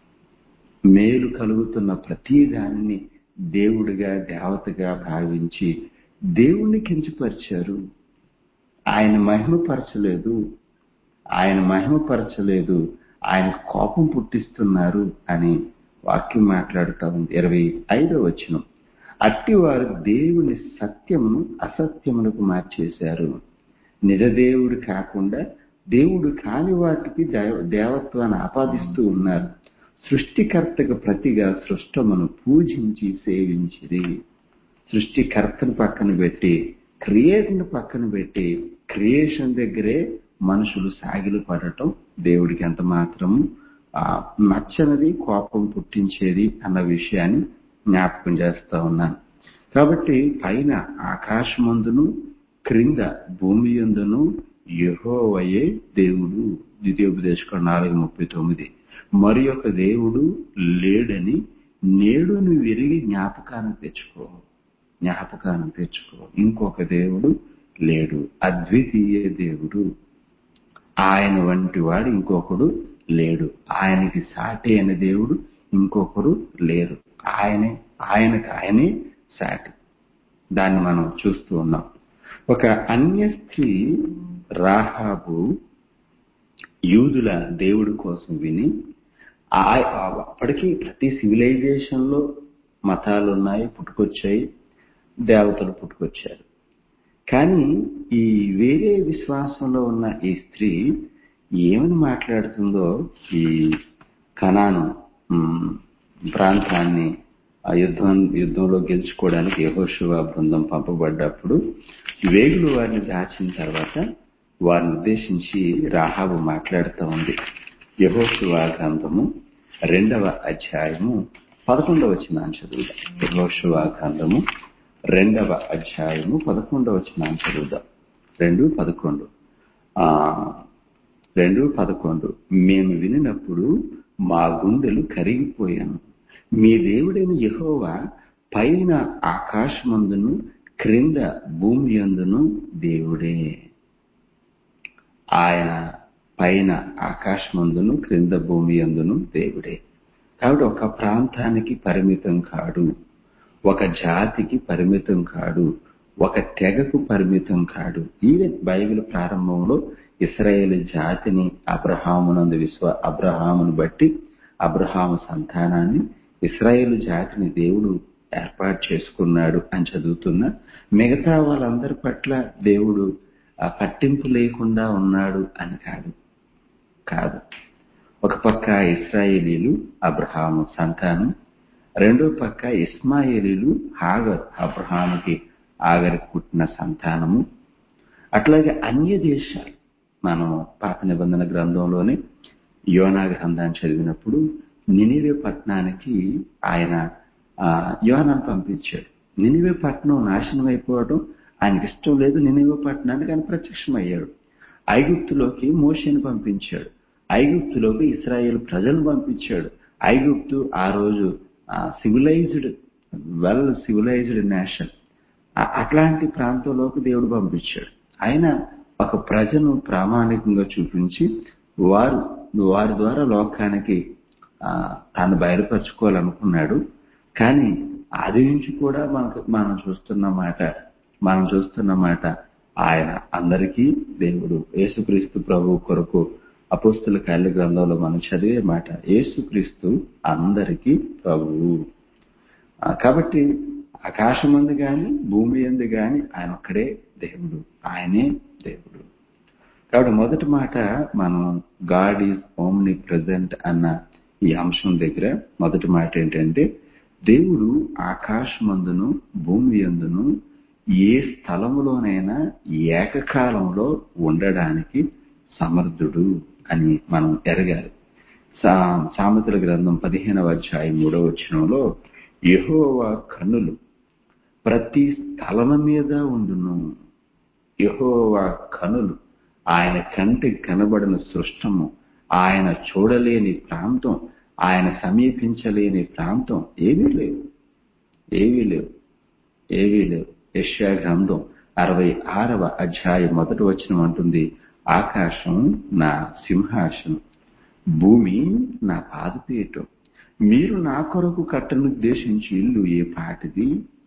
A: మేలు కలుగుతున్న ప్రతి దానిని దేవుడిగా దేవతగా భావించి దేవుణ్ణి కించపరిచారు ఆయన మహిమపరచలేదు ఆయన మహిమపరచలేదు ఆయన కోపం పుట్టిస్తున్నారు అని వాక్యం మాట్లాడుతూ ఉంది ఇరవై ఐదో వచనం అట్టివారు దేవుని సత్యమును అసత్యమునకు మార్చేశారు నిజదేవుడు కాకుండా దేవుడు కాని వాటికి దేవ- దేవత్వాన్ని ఆపాదిస్తూ ఉన్నారు సృష్టికర్తకు ప్రతిగా సృష్టమును పూజించి సేవించిరి సృష్టికర్తను పక్కన పెట్టి క్రియేటర్ని పక్కన పెట్టి క్రియేషన్ దగ్గరే మనుషులు సాగిలు పడటం దేవుడికి ఎంత మాత్రం ఆ, నచ్చనిది కోపం పుట్టించేది అన్న విషయాన్ని జ్ఞాపకం చేస్తా ఉన్నాను కాబట్టి పైన ఆకాశమందును క్రింద భూమి యందును యెహోవాయే దేవుడు ద్వితీయోపదేశం నాలుగు ముప్పై తొమ్మిది మరి ఒక దేవుడు లేడని నేడు నువ్వు విరిగి జ్ఞాపకాన్ని తెచ్చుకో జ్ఞాపకాన్ని తెచ్చుకో ఇంకొక దేవుడు లేడు అద్వితీయ దేవుడు ఆయన వంటి వాడు ఇంకొకడు లేడు ఆయనకి సాటి అయిన దేవుడు ఇంకొకరు లేరు ఆయనే ఆయనకు ఆయనే సాటి దాన్ని మనం చూస్తూ ఉన్నాం ఒక అన్య స్త్రీ రాహాబు యూదుల దేవుడి కోసం విని ఆ- అప్పటికి ప్రతి సివిలైజేషన్ లో మతాలు ఉన్నాయి పుట్టుకొచ్చాయి దేవతలు పుట్టుకొచ్చారు కానీ ఈ వేరే విశ్వాసంలో ఉన్న ఈ స్త్రీ ఏమని మాట్లాడుతుందో ఈ కణాను ఉమ్, ప్రాంతాన్ని ఆ యుద్ధం యుద్ధంలో గెలుచుకోవడానికి యహోశివ బృందం పంపబడ్డప్పుడు వేగులు వారిని దాచిన తర్వాత వారిని ఉద్దేశించి రాహాబు మాట్లాడుతూ ఉంది యహోశివ గ్రంథము రెండవ అధ్యాయము పదకొండవ వచ్చిన చదువుదాం యహోశివ గ్రంథము రెండవ అధ్యాయము పదకొండవ వచ్చిన చదువుదాం రెండు పదకొండు ఆ రెండు పదకొండు మేము వినినప్పుడు మా గుండెలు కరిగిపోయాను మీ దేవుడైన యెహోవా పైన ఆకాశమందును క్రింద భూమి అందును దేవుడే ఆయన పైన ఆకాశమందును క్రింద భూమి అందును దేవుడే కాబట్టి ఒక ప్రాంతానికి పరిమితం కాడు ఒక జాతికి పరిమితం కాడు ఒక తెగకు పరిమితం కాడు ఈవెన్ బైబిల్ ప్రారంభంలో ఇస్రాయేల్ జాతిని అబ్రహామునందు విశ్వ అబ్రహామును బట్టి అబ్రహాము సంతానాన్ని ఇస్రాయేల్ జాతిని దేవుడు ఏర్పాటు చేసుకున్నాడు అని చదువుతున్నా మిగతా వాళ్ళందరి పట్ల దేవుడు ఆ పట్టింపు లేకుండా ఉన్నాడు అని కాదు కాదు ఒక పక్క ఇస్రాయేలీలు అబ్రహాము సంతానం రెండో పక్క ఇస్మాయేలీలు హాగర్ అబ్రహాముకి ఆగరికి పుట్టిన సంతానము అట్లాగే అన్య దేశాలు మనం పాత నిబంధన గ్రంథంలోనే యోనా గ్రంథాన్ని చదివినప్పుడు నినివే పట్టణానికి ఆయన ఆ, యోనాను పంపించాడు నినివే పట్టణం నాశనం అయిపోవడం ఆయనకి ఇష్టం లేదు నినివే పట్టణానికి ఆయన ప్రత్యక్షమయ్యాడు ఐగుప్తులోకి మోషని పంపించాడు ఐగుప్తులోకి ఇస్రాయేల్ ప్రజలను పంపించాడు ఐగుప్తు ఆ రోజు సివిలైజ్డ్ వెల్ సివిలైజ్డ్ నేషన్ అట్లాంటి ప్రాంతంలోకి దేవుడు పంపించాడు ఆయన ఒక ప్రజను ప్రామాణికంగా చూపించి వారు వారి ద్వారా లోకానికి ఆ, తాను బయలుపరచుకోవాలనుకున్నాడు కానీ ఆది నుంచి కూడా మనకు మనం చూస్తున్న మాట మనం చూస్తున్న మాట ఆయన అందరికీ దేవుడు యేసుక్రీస్తు ప్రభు కొరకు అపోస్తుల కార్య గ్రంథంలో మనం చదివే మాట యేసుక్రీస్తు అందరికీ ప్రభువు ఆ, కాబట్టి ఆకాశం అందు గాని భూమి ఎందు గాని ఆయన ఒక్కడే దేవుడు ఆయనే దేవుడు కాబట్టి మొదటి మాట మనం గాడ్ ఈజ్ ఓమ్ని ప్రజెంట్ అన్న ఈ అంశం దగ్గర మొదటి మాట ఏంటంటే దేవుడు ఆకాశమందును భూమి ఎందును ఏ స్థలములోనైనా ఏకకాలంలో ఉండడానికి సమర్థుడు అని మనం ఎరగాలి సా సామెతల గ్రంథం పదిహేనవ అధ్యాయం మూడవ వచనంలో యెహోవా కన్నులు ప్రతి స్థలము మీద ఉండును యెహోవా కనులు ఆయన కంటికి కనబడిన సృష్టము ఆయన చూడలేని ప్రాంతం ఆయన సమీపించలేని ప్రాంతం ఏమీ లేవు ఏవీ లేవు ఏవీ లేవు యెషయా గ్రంథం అరవై ఆరవ అధ్యాయం మొదటి వచనం అంటుంది ఆకాశం నా సింహాసనం భూమి నా పాదపీఠం మీరు నా కొరకు కట్టనుద్దేశించి ఇల్లు ఏ పాటిది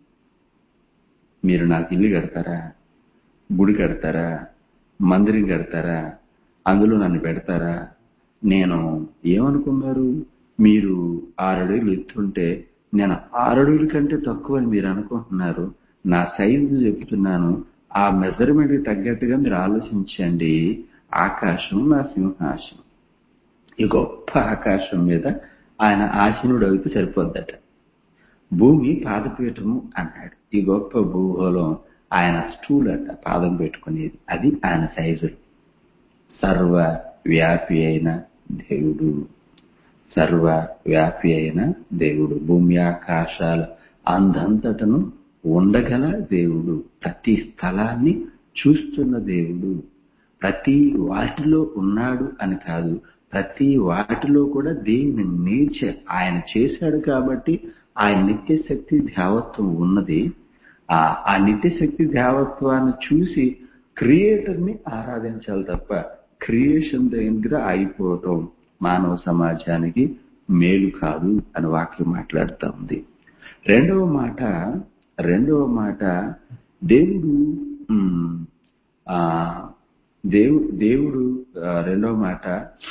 A: మీరు నాకు ఇల్లు కడతారా గుడి కడతారా మందిరం కడతారా అందులో నన్ను పెడతారా నేను ఏమనుకున్నారు మీరు ఆరడుగులు ఎత్తుంటే నేను ఆరడుగుల కంటే తక్కువ అని మీరు అనుకుంటున్నారు నా సైజు చెప్తున్నాను ఆ మెజర్మెంట్కి తగ్గట్టుగా మీరు ఆలోచించండి ఆకాశం నా సింహాసనం ఈ గొప్ప ఆకాశం మీద ఆయన ఆసీనుడు అయితే సరిపోద్దట భూమి పాదపీఠము అన్నాడు ఈ గొప్ప భూగోళం ఆయన స్టూల్ అట పాదం పెట్టుకునేది అది ఆయన సైజు సర్వ వ్యాపి అయిన దేవుడు సర్వ వ్యాపి అయిన దేవుడు భూమి ఆకాశాల అందంతటను ఉండగల దేవుడు ప్రతి స్థలాన్ని చూస్తున్న దేవుడు ప్రతి వాటిలో ఉన్నాడు అని కాదు ప్రతి వాటిలో కూడా దేవుని నేచర్ ఆయన చేశాడు కాబట్టి ఆయన నిత్య శక్తి దేవత్వం ఉన్నది ఆ ఆ నిత్య శక్తి దేవత్వాన్ని చూసి క్రియేటర్ ని ఆరాధించాలి తప్ప క్రియేషన్ దగ్గర ఆగిపోవటం మానవ సమాజానికి మేలు కాదు అని వాక్యం మాట్లాడుతూ ఉంది రెండవ మాట రెండవ మాట దేవుడు ఉమ్, ఆ దేవు దేవుడు ఆ, రెండవ మాట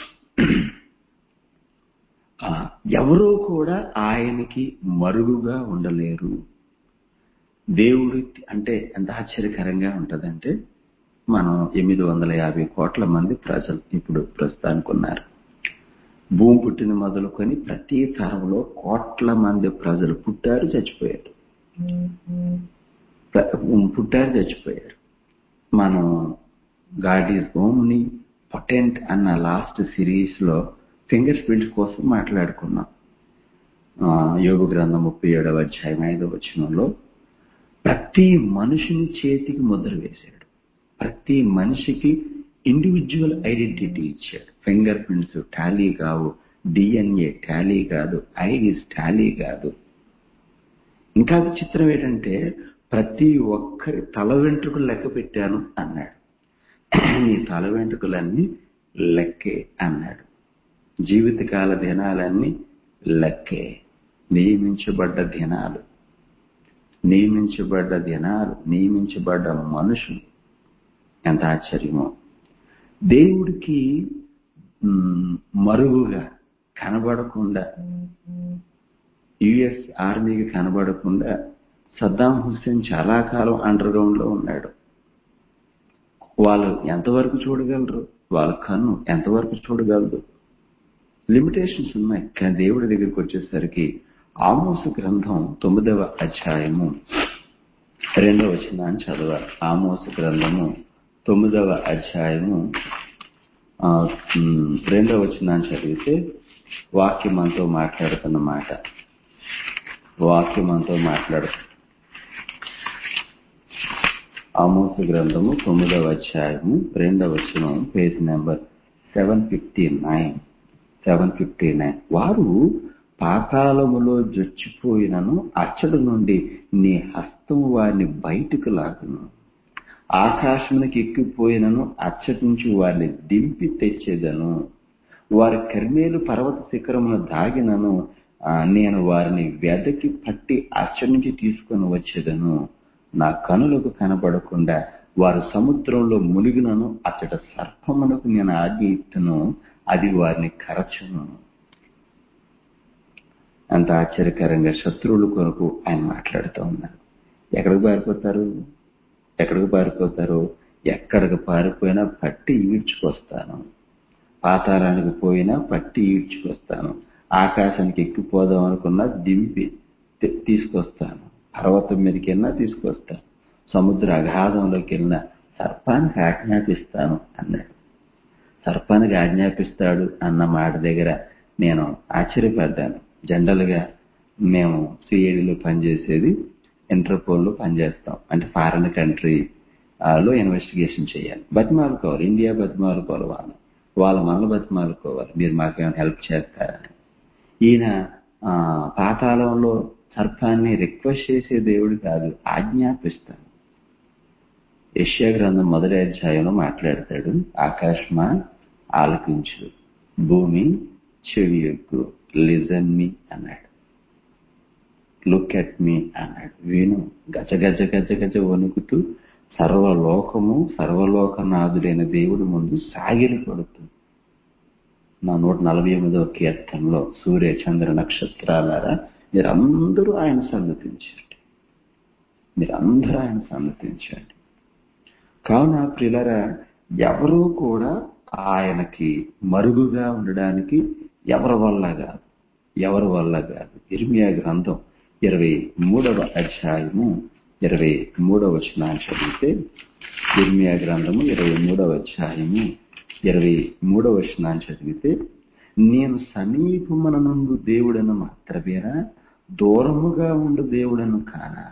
A: ఆ, ఎవరూ కూడా ఆయనకి మరుగుగా ఉండలేరు దేవుడు అంటే ఎంత ఆశ్చర్యకరంగా ఉంటదంటే మనం ఎనిమిది వందల యాభై కోట్ల మంది ప్రజలు ఇప్పుడు ప్రస్తుతానికి ఉన్నారు భూమి పుట్టిన మొదలుకొని ప్రతి తరంలో కోట్ల మంది ప్రజలు పుట్టారు చచ్చిపోయారు ప్ర- పుట్టారు చచ్చిపోయారు మనం గాడ్ ఈజ్ ఓమ్ని పొటెంట్ అన్న లాస్ట్ సిరీస్ లో ఫింగర్ ప్రింట్స్ కోసం మాట్లాడుకున్నాం ఆ, యోగు గ్రంథం ముప్పై ఏడవ అధ్యాయం ఐదవ వచనంలో ప్రతి మనుషుని చేతికి ముద్ర వేశాడు ప్రతి మనిషికి ఇండివిజువల్ ఐడెంటిటీ ఇచ్చాడు ఫింగర్ ప్రింట్స్ టాలీ కావు డిఎన్ఏ టాలీ కాదు ఐరిస్ టాలీ కాదు ఇంకా విచిత్రం ఏంటంటే ప్రతి ఒక్కరి తల వెంట్రుకలు లెక్క పెట్టాను అన్నాడు నీ తల వెంట్రుకలన్నీ లెక్కే అన్నాడు జీవితకాల దినాలన్నీ లెక్కే నియమించబడ్డ దినాలు నియమించబడ్డ దినాలు నియమించబడ్డ మనుషులు ఎంత ఆశ్చర్యమో దేవుడికి మ్, మరుగుగా కనబడకుండా యుఎస్ ఆర్మీకి కనబడకుండా సద్దాం హుస్సేన్ చాలా కాలం అండర్ గ్రౌండ్ లో ఉన్నాడు వాళ్ళు ఎంతవరకు చూడగలరు వాళ్ళ కన్ను ఎంతవరకు చూడగలదు లిమిటేషన్స్ ఉన్నాయి కానీ దేవుడి దగ్గరికి వచ్చేసరికి ఆమోసు గ్రంథం తొమ్మిదవ అధ్యాయము రెండవ వచనాన్ని చదవాలి ఆమోసు గ్రంథము తొమ్మిదవ అధ్యాయము ఆ, ఉమ్, రెండవ వచనాన్ని చదివితే వాక్యం మనతో మాట్లాడుతున్న మాట వాక్యం మనతో మాట్లాడు ఆమోసు గ్రంథము తొమ్మిదవ అధ్యాయము రెండవ వచనం page number seven fifty nine seven fifty nine వారు పాతాళములో జొచ్చిపోయినను అచ్చడు నుండి నీ హస్తం వారిని బయటకు లాగును ఆకాశమునికి ఎక్కిపోయినను అచ్చటి నుంచి వారిని దింపి తెచ్చేదను వారి కర్మేలు పర్వత శిఖరమున దాగినను ఆ, నేను వారిని వెదకి పట్టి అచ్చటి నుంచి తీసుకొని వచ్చేదను నా కనులకు కనబడకుండా వారు సముద్రంలో మునిగినను అచ్చట సర్పమునకు నేను ఆజ్ఞ ఇస్తును అది వారిని కరచును అంత ఆశ్చర్యకరంగా శత్రువుల కొరకు ఆయన మాట్లాడుతూ ఉన్నారు ఎక్కడికి పారిపోతారు ఎక్కడికి పారిపోతారు ఎక్కడికి పారిపోయినా పట్టి ఈడ్చుకొస్తాను పాతాళానికి పోయినా పట్టి ఈడ్చుకొస్తాను ఆకాశానికి ఎక్కిపోదాం అనుకున్నా దింపి తీ- తీసుకొస్తాను పర్వతం మీదకి వెళ్ళినా తీసుకొస్తాను సముద్ర అగాధంలోకి వెళ్ళినా సర్పానికి ఆజ్ఞాపిస్తాను అన్నాడు సర్పానికి ఆజ్ఞాపిస్తాడు అన్న మాట దగ్గర నేను ఆశ్చర్యపడ్డాను జనరల్ గా మేము సిఐడిలో పనిచేసేది ఇంటర్పోల్ లో పనిచేస్తాం అంటే ఫారిన్ కంట్రీ ఆ, లో ఇన్వెస్టిగేషన్ చేయాలి బతిమాలుకోవాలి ఇండియా బతిమాలుకోవాలి వాళ్ళు వాళ్ళ మనల్ని బతిమాలుకోవాలి మీరు మాకేమైనా హెల్ప్ చేస్తారా ఈయన ఆ, పాతాళంలో సర్పాన్ని రిక్వెస్ట్ చేసే దేవుడు కాదు ఆజ్ఞాపిస్తాడు యెషయా గ్రంథం మొదటి అధ్యాయంలో మాట్లాడతాడు ఆకాశమా ఆలకించు భూమి చెవి యొక్క లిజన్ మీ అన్నాడు లుక్ అట్ మీ అన్నాడు విను గజ గజ గజ గజ వణుకుతూ సర్వలోకము సర్వలోకనాథుడైన దేవుడి ముందు సాగిలి పడుతుంది నా నూట నలభై ఎనిమిదవ కీర్తనలో సూర్య చంద్ర నక్షత్రాలారా మీరందరూ ఆయన సన్నతించండి మీరందరూ ఆయన సన్నతించండి కావున ప్రిలరా ఎవరూ కూడా ఆయనకి మరుగుగా ఉండడానికి ఎవరి వల్ల కాదు ఎవరి వల్ల కాదు ఇర్మియా గ్రంథం ఇరవై మూడవ అధ్యాయము ఇరవై మూడవ వచనాన్ని చదివితే ఇర్మియా గ్రంథము ఇరవై మూడవ అధ్యాయము ఇరవై మూడవ వచనాన్ని చదివితే నేను సమీపమున నుండు దేవుడను మాత్రమేనా దూరముగా ఉండు దేవుడను కానా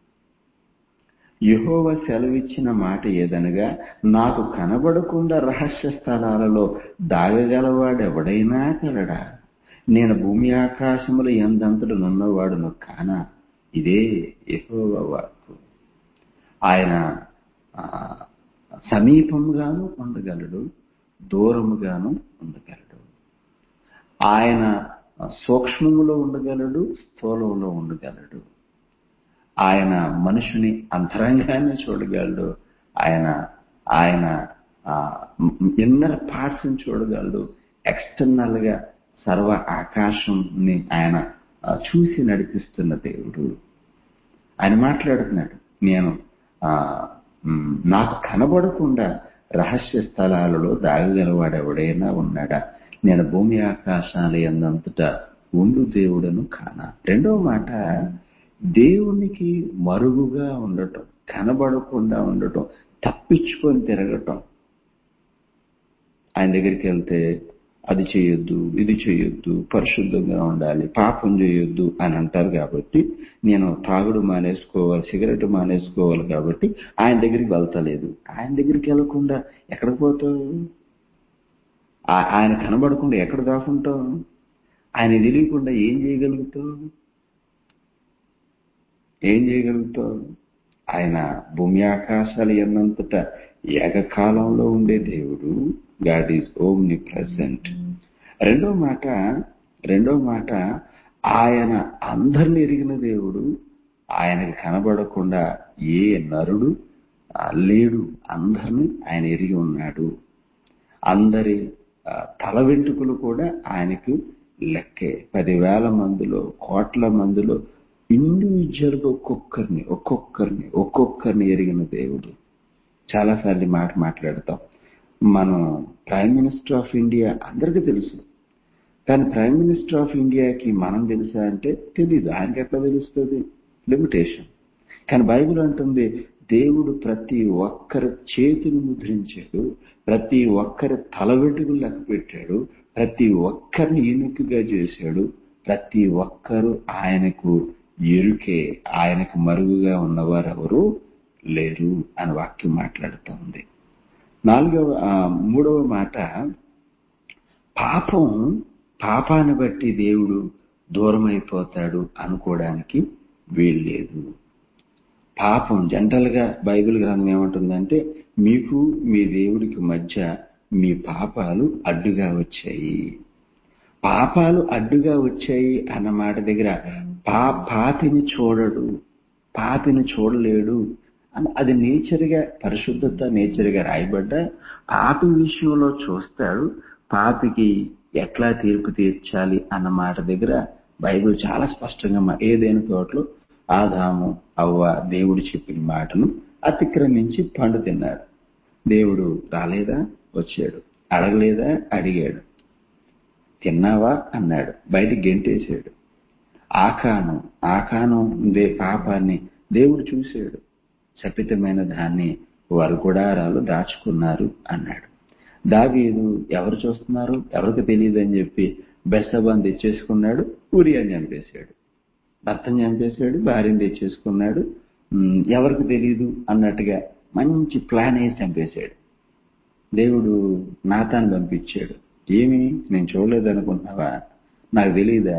A: యెహోవా సెలవిచ్చిన మాట ఏదనగా నాకు కనబడకుండా రహస్య స్థలాలలో దాగగలవాడెవడైనా కలడా నేను భూమి ఆకాశముల ఎందంతటి నున్నవాడును కానా ఇదే యెహోవా వాక్కు ఆయన ఆ, సమీపంగాను ఉండగలడు దూరముగాను ఉండగలడు ఆయన సూక్ష్మములో ఉండగలడు స్థూలంలో ఉండగలడు ఆయన మనుషుని అంతరంగాన్ని చూడగలడు ఆయన ఆయన ఇన్నర్ పార్ట్స్ చూడగలడు ఎక్స్టర్నల్ గా సర్వ ఆకాశంని ఆయన ఆ, చూసి నడిపిస్తున్న దేవుడు ఆయన మాట్లాడుతున్నాడు నేను ఆ, మ్, నాకు కనబడకుండా రహస్య స్థలాలలో దాగగలవాడు ఎవడైనా ఉన్నాడా నేను భూమి ఆకాశాలు ఎందంతటా ఉండు దేవుడను కానా రెండవ మాట దేవునికి మరుగుగా ఉండటం కనబడకుండా ఉండటం తప్పించుకొని తిరగటం ఆయన దగ్గరికి వెళ్తే అది చేయొద్దు ఇది చేయొద్దు పరిశుద్ధంగా ఉండాలి పాపం చేయొద్దు అని అంటారు కాబట్టి నేను తాగుడు మానేసుకోవాలి సిగరెట్ మానేసుకోవాలి కాబట్టి ఆయన దగ్గరికి వెళ్తలేదు ఆయన దగ్గరికి వెళ్లకుండా ఎక్కడికి పోతావు ఆ- ఆయన కనబడకుండా ఎక్కడ దాకుంటావు ఆయన తెలియకుండా ఏం చేయగలుగుతావు ఏం చేయగలుగుతావు ఆయన భూమి ఆకాశాలు ఎన్నంతట ఏకకాలంలో ఉండే దేవుడు గాడ్ ఈజ్ ఓమ్ని ప్రజెంట్ రెండో మాట రెండో మాట ఆయన అందరిని ఎరిగిన దేవుడు ఆయనకి కనబడకుండా ఏ నరుడు ఆ, లేడు అందరిని ఆయన ఎరిగి ఉన్నాడు అందరి ఆ, తల వెంట్రుకలు కూడా ఆయనకు లెక్కే పదివేల మందిలో కోట్ల మందిలో ఇండివిజువల్ గా ఒక్కొక్కరిని ఒక్కొక్కరిని ఒక్కొక్కరిని ఎరిగిన దేవుడు చాలాసార్లు ఈ మాట మాట్లాడతాం మనం ప్రైమ్ మినిస్టర్ ఆఫ్ ఇండియా అందరికీ తెలుసు కానీ ప్రైమ్ మినిస్టర్ ఆఫ్ ఇండియాకి మనం తెలుసా అంటే తెలీదు ఆయనకి ఎట్లా తెలుస్తుంది లిమిటేషన్ కానీ బైబిల్ అంటుంది దేవుడు ప్రతి ఒక్కరి చేతిని ముద్రించాడు ప్రతి ఒక్కరి తల వెంట్రుకలు లెక్క పెట్టాడు ప్రతి ఒక్కరిని ఎన్నికగా చేశాడు ప్రతి ఒక్కరు ఆయనకు ఎరుకే ఆయనకు మరుగుగా ఉన్నవారు ఎవరు లేరు అని వాక్యం మాట్లాడుతూ ఉంది నాలుగవ ఆ, మూడవ మాట పాపం పాపాన్ని బట్టి దేవుడు దూరం అయిపోతాడు అనుకోవడానికి వీల్లేదు పాపం జనరల్ గా బైబిల్ గ్రంథం ఏమంటుందంటే మీకు మీ దేవుడికి మధ్య మీ పాపాలు అడ్డుగా వచ్చాయి పాపాలు అడ్డుగా వచ్చాయి అన్న మాట దగ్గర పా పాపిని చూడడు పాపిని చూడలేడు అని అది నేచర్గా పరిశుద్ధత నేచర్గా రాయబడ్డ పాపి విషయంలో చూస్తాడు పాపికి ఎట్లా తీర్పు తీర్చాలి అన్న మాట దగ్గర బైబిల్ చాలా స్పష్టంగా మా- ఏదైనా తోటలో ఆదాము అవ్వ దేవుడు చెప్పిన మాటను అతిక్రమించి పండు తిన్నాడు దేవుడు రాలేదా వచ్చాడు అడగలేదా అడిగాడు తిన్నావా అన్నాడు బయట గెంటేశాడు ఆకాను ఆకాను దే పాపాన్ని దేవుడు చూశాడు శపితమైన దాన్ని వారు గుడారాలు దాచుకున్నారు అన్నాడు దావీదు ఎవరు చూస్తున్నారు ఎవరికి తెలియదు అని చెప్పి బెస్సబాన్ తెచ్చేసుకున్నాడు ఊరియాని చంపేశాడు భర్తను చంపేశాడు భార్యను తెచ్చేసుకున్నాడు ఉమ్, ఎవరికి తెలియదు అన్నట్టుగా మంచి ప్లాన్ వేసి చంపేశాడు దేవుడు నాతాను పంపించాడు ఏమి నేను చూడలేదు అనుకుంటున్నావా నాకు తెలియదా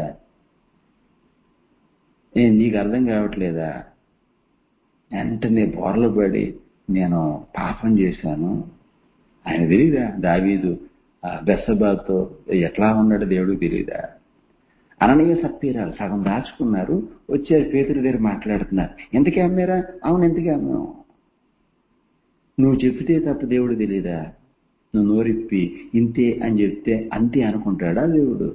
A: ఏ నీకు అర్థం కావట్లేదా వెంటనే బోర్లు పడి నేను పాపం చేశాను ఆయన తెలియదా దావీదు ఆ బెస్సబాతో ఎట్లా ఉన్నాడు దేవుడు తెలియదా అననీయ సత్యరాలు సగం దాచుకున్నారు వచ్చారు పేతురు దగ్గర మాట్లాడుతున్నారు ఎందుకే అమ్మారా అవును ఎందుకే అమ్మావు నువ్వు చెప్తే తప్ప దేవుడు తెలియదా నువ్వు నోరిప్పి ఇంతే అని చెప్తే అంతే అనుకుంటాడా దేవుడు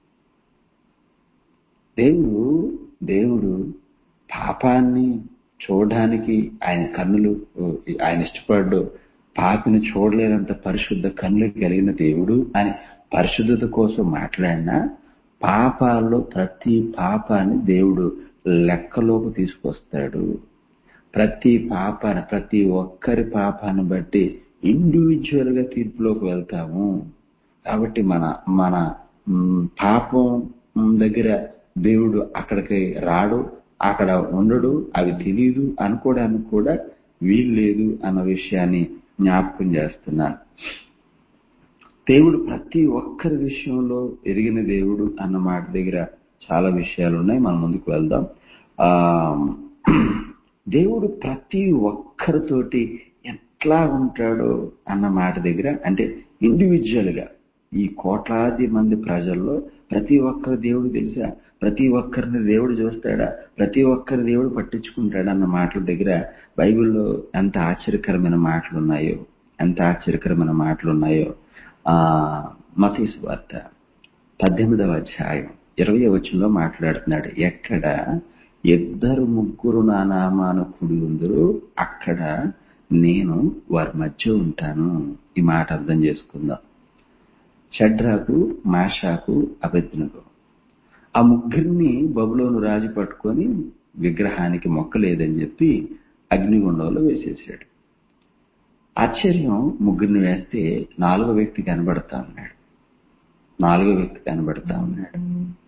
A: దేవుడు దేవుడు పాపాన్ని చూడడానికి ఆయన కన్నులు ఆయన ఇష్టపడ్డు పాపిని చూడలేనంత పరిశుద్ధ కన్నులు కలిగిన దేవుడు అని పరిశుద్ధత కోసం మాట్లాడినా పాపాల్లో ప్రతి పాపాన్ని దేవుడు లెక్కలోకి తీసుకొస్తాడు ప్రతి పాపాన్ని ప్రతి ఒక్కరి పాపాన్ని బట్టి ఇండివిజువల్ గా తీర్పులోకి వెళ్తాము కాబట్టి మన మన మ్, పాపం దగ్గర దేవుడు అక్కడికి రాడు అక్కడ ఉండడు అవి తెలియదు అనుకోవడానికి కూడా వీల్లేదు అన్న విషయాన్ని జ్ఞాపకం చేస్తున్నాను దేవుడు ప్రతి ఒక్కరి విషయంలో ఎరిగిన దేవుడు అన్న మాట దగ్గర చాలా విషయాలు ఉన్నాయి మనం ముందుకు వెళ్దాం ఆ దేవుడు ప్రతి ఒక్కరితోటి ఎట్లా ఉంటాడో అన్న మాట దగ్గర అంటే ఇండివిజువల్ గా ఈ కోట్లాది మంది ప్రజల్లో ప్రతి ఒక్కరి దేవుడు తెలుసా ప్రతి ఒక్కరిని దేవుడు చూస్తాడా ప్రతి ఒక్కరి దేవుడు పట్టించుకుంటాడా అన్న మాటల దగ్గర బైబిల్లో ఎంత ఆశ్చర్యకరమైన మాటలు ఉన్నాయో ఎంత ఆశ్చర్యకరమైన మాటలు ఉన్నాయో ఆ మతీసు వార్త పద్దెనిమిదవ అధ్యాయం ఇరవై వచనంలో మాట్లాడుతున్నాడు ఎక్కడ ఇద్దరు ముగ్గురు నా నామాను కుడి ఉందరో అక్కడ నేను వారి మధ్య ఉంటాను ఈ మాట అర్థం చేసుకుందాం షడ్రాకు మాషాకు అభిజ్ఞకు ఆ ముగ్గురిని బబులోను రాజు పట్టుకొని విగ్రహానికి మొక్క లేదని చెప్పి అగ్నిగుండంలో వేసేసాడు ఆశ్చర్యం ముగ్గురిని వేస్తే నాలుగో వ్యక్తి కనబడతా ఉన్నాడు నాలుగో వ్యక్తి కనబడతా ఉన్నాడు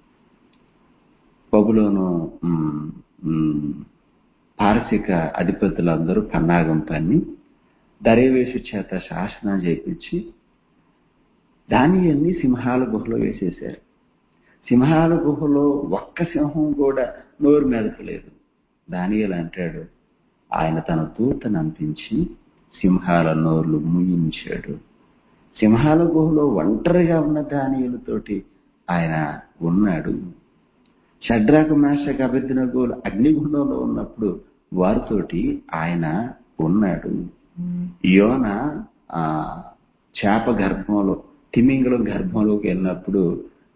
A: బబులోను మ్, మ్, పారసిక అధిపతులందరూ పన్నాగం పన్ని దరేవేషు చేత శాసనం చేపించి దానియన్ని సింహాల గుహలో వేసేశారు సింహాల గుహలో ఒక్క సింహం కూడా నోరు మెదపలేదు దానియలు అంటాడు ఆయన తన దూతను అందించి సింహాల నోర్లు ముయించాడు సింహాల గుహలో ఒంటరిగా ఉన్న దానియులతోటి ఆయన ఉన్నాడు షడ్రాకు మేషకు అభిజ్ఞగోలు అగ్నిగుండంలో ఉన్నప్పుడు వారితోటి ఆయన ఉన్నాడు యోన ఆ చేప గర్భంలో తిమింగలం గర్భంలోకి వెళ్ళినప్పుడు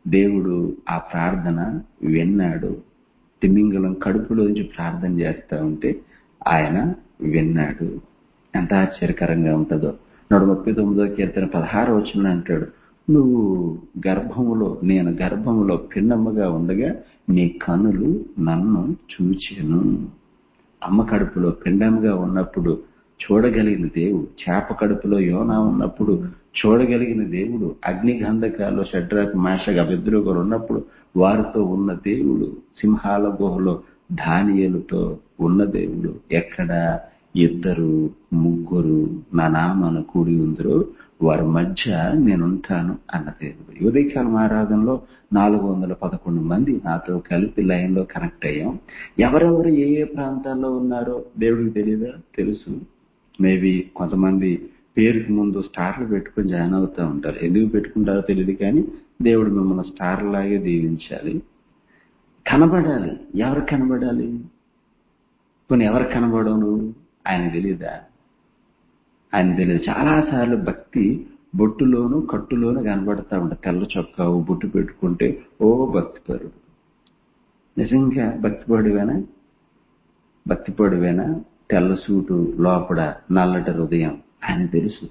A: దేవుడు ఆ ప్రార్థన విన్నాడు తిమింగలం కడుపులోంచి ప్రార్థన చేస్తా ఉంటే ఆయన విన్నాడు ఎంత ఆశ్చర్యకరంగా ఉంటుందో నూట ముప్పై తొమ్మిదో కీర్తన పదహారు వచ్చిన అంటాడు నువ్వు గర్భములో నేను గర్భములో పిండమ్మగా ఉండగా నీ కనులు నన్ను చూచెను అమ్మ కడుపులో పిండంగా ఉన్నప్పుడు చూడగలిగిన దేవుడు చేప కడుపులో యోనా ఉన్నప్పుడు చూడగలిగిన దేవుడు అగ్ని గంధకాల్లో షడ్రాక్ మేషగా అభిద్రోగులు ఉన్నప్పుడు వారితో ఉన్న దేవుడు సింహాల గుహలో ధాన్యాలతో ఉన్న దేవుడు ఎక్కడ ఇద్దరు ముగ్గురు నా నామను కూడి ఉందరో వారి మధ్య నేనుంటాను అన్న దేవుడు ఉదయకాలం ఆరాధనలో నాలుగు వందల పదకొండు మంది నాతో కలిపి లైన్ లో కనెక్ట్ అయ్యాం ఎవరెవరు ఏ ఏ ప్రాంతాల్లో ఉన్నారో దేవుడికి తెలియదా తెలుసు మేబీ కొంతమంది పేరుకి ముందు స్టార్లు పెట్టుకుని జాయిన్ అవుతూ ఉంటారు ఎందుకు పెట్టుకుంటారో తెలియదు కానీ దేవుడు మిమ్మల్ని స్టార్ లాగే దీవించాలి కనబడాలి ఎవరు కనబడాలి కొన్ని ఎవరు కనబడవు నువ్వు ఆయన తెలియదా ఆయన తెలియదు చాలాసార్లు భక్తి బొట్టులోను కట్టులోను కనబడతా ఉంటా తెల్ల చొక్కావు బొట్టు పెట్టుకుంటే ఓ భక్తిపరుడు నిజంగా భక్తిపరుడువేనా భక్తిపరుడువేనా తెల్ల సూటు లోపల నల్లటి హృదయం ఆయన తెలుసు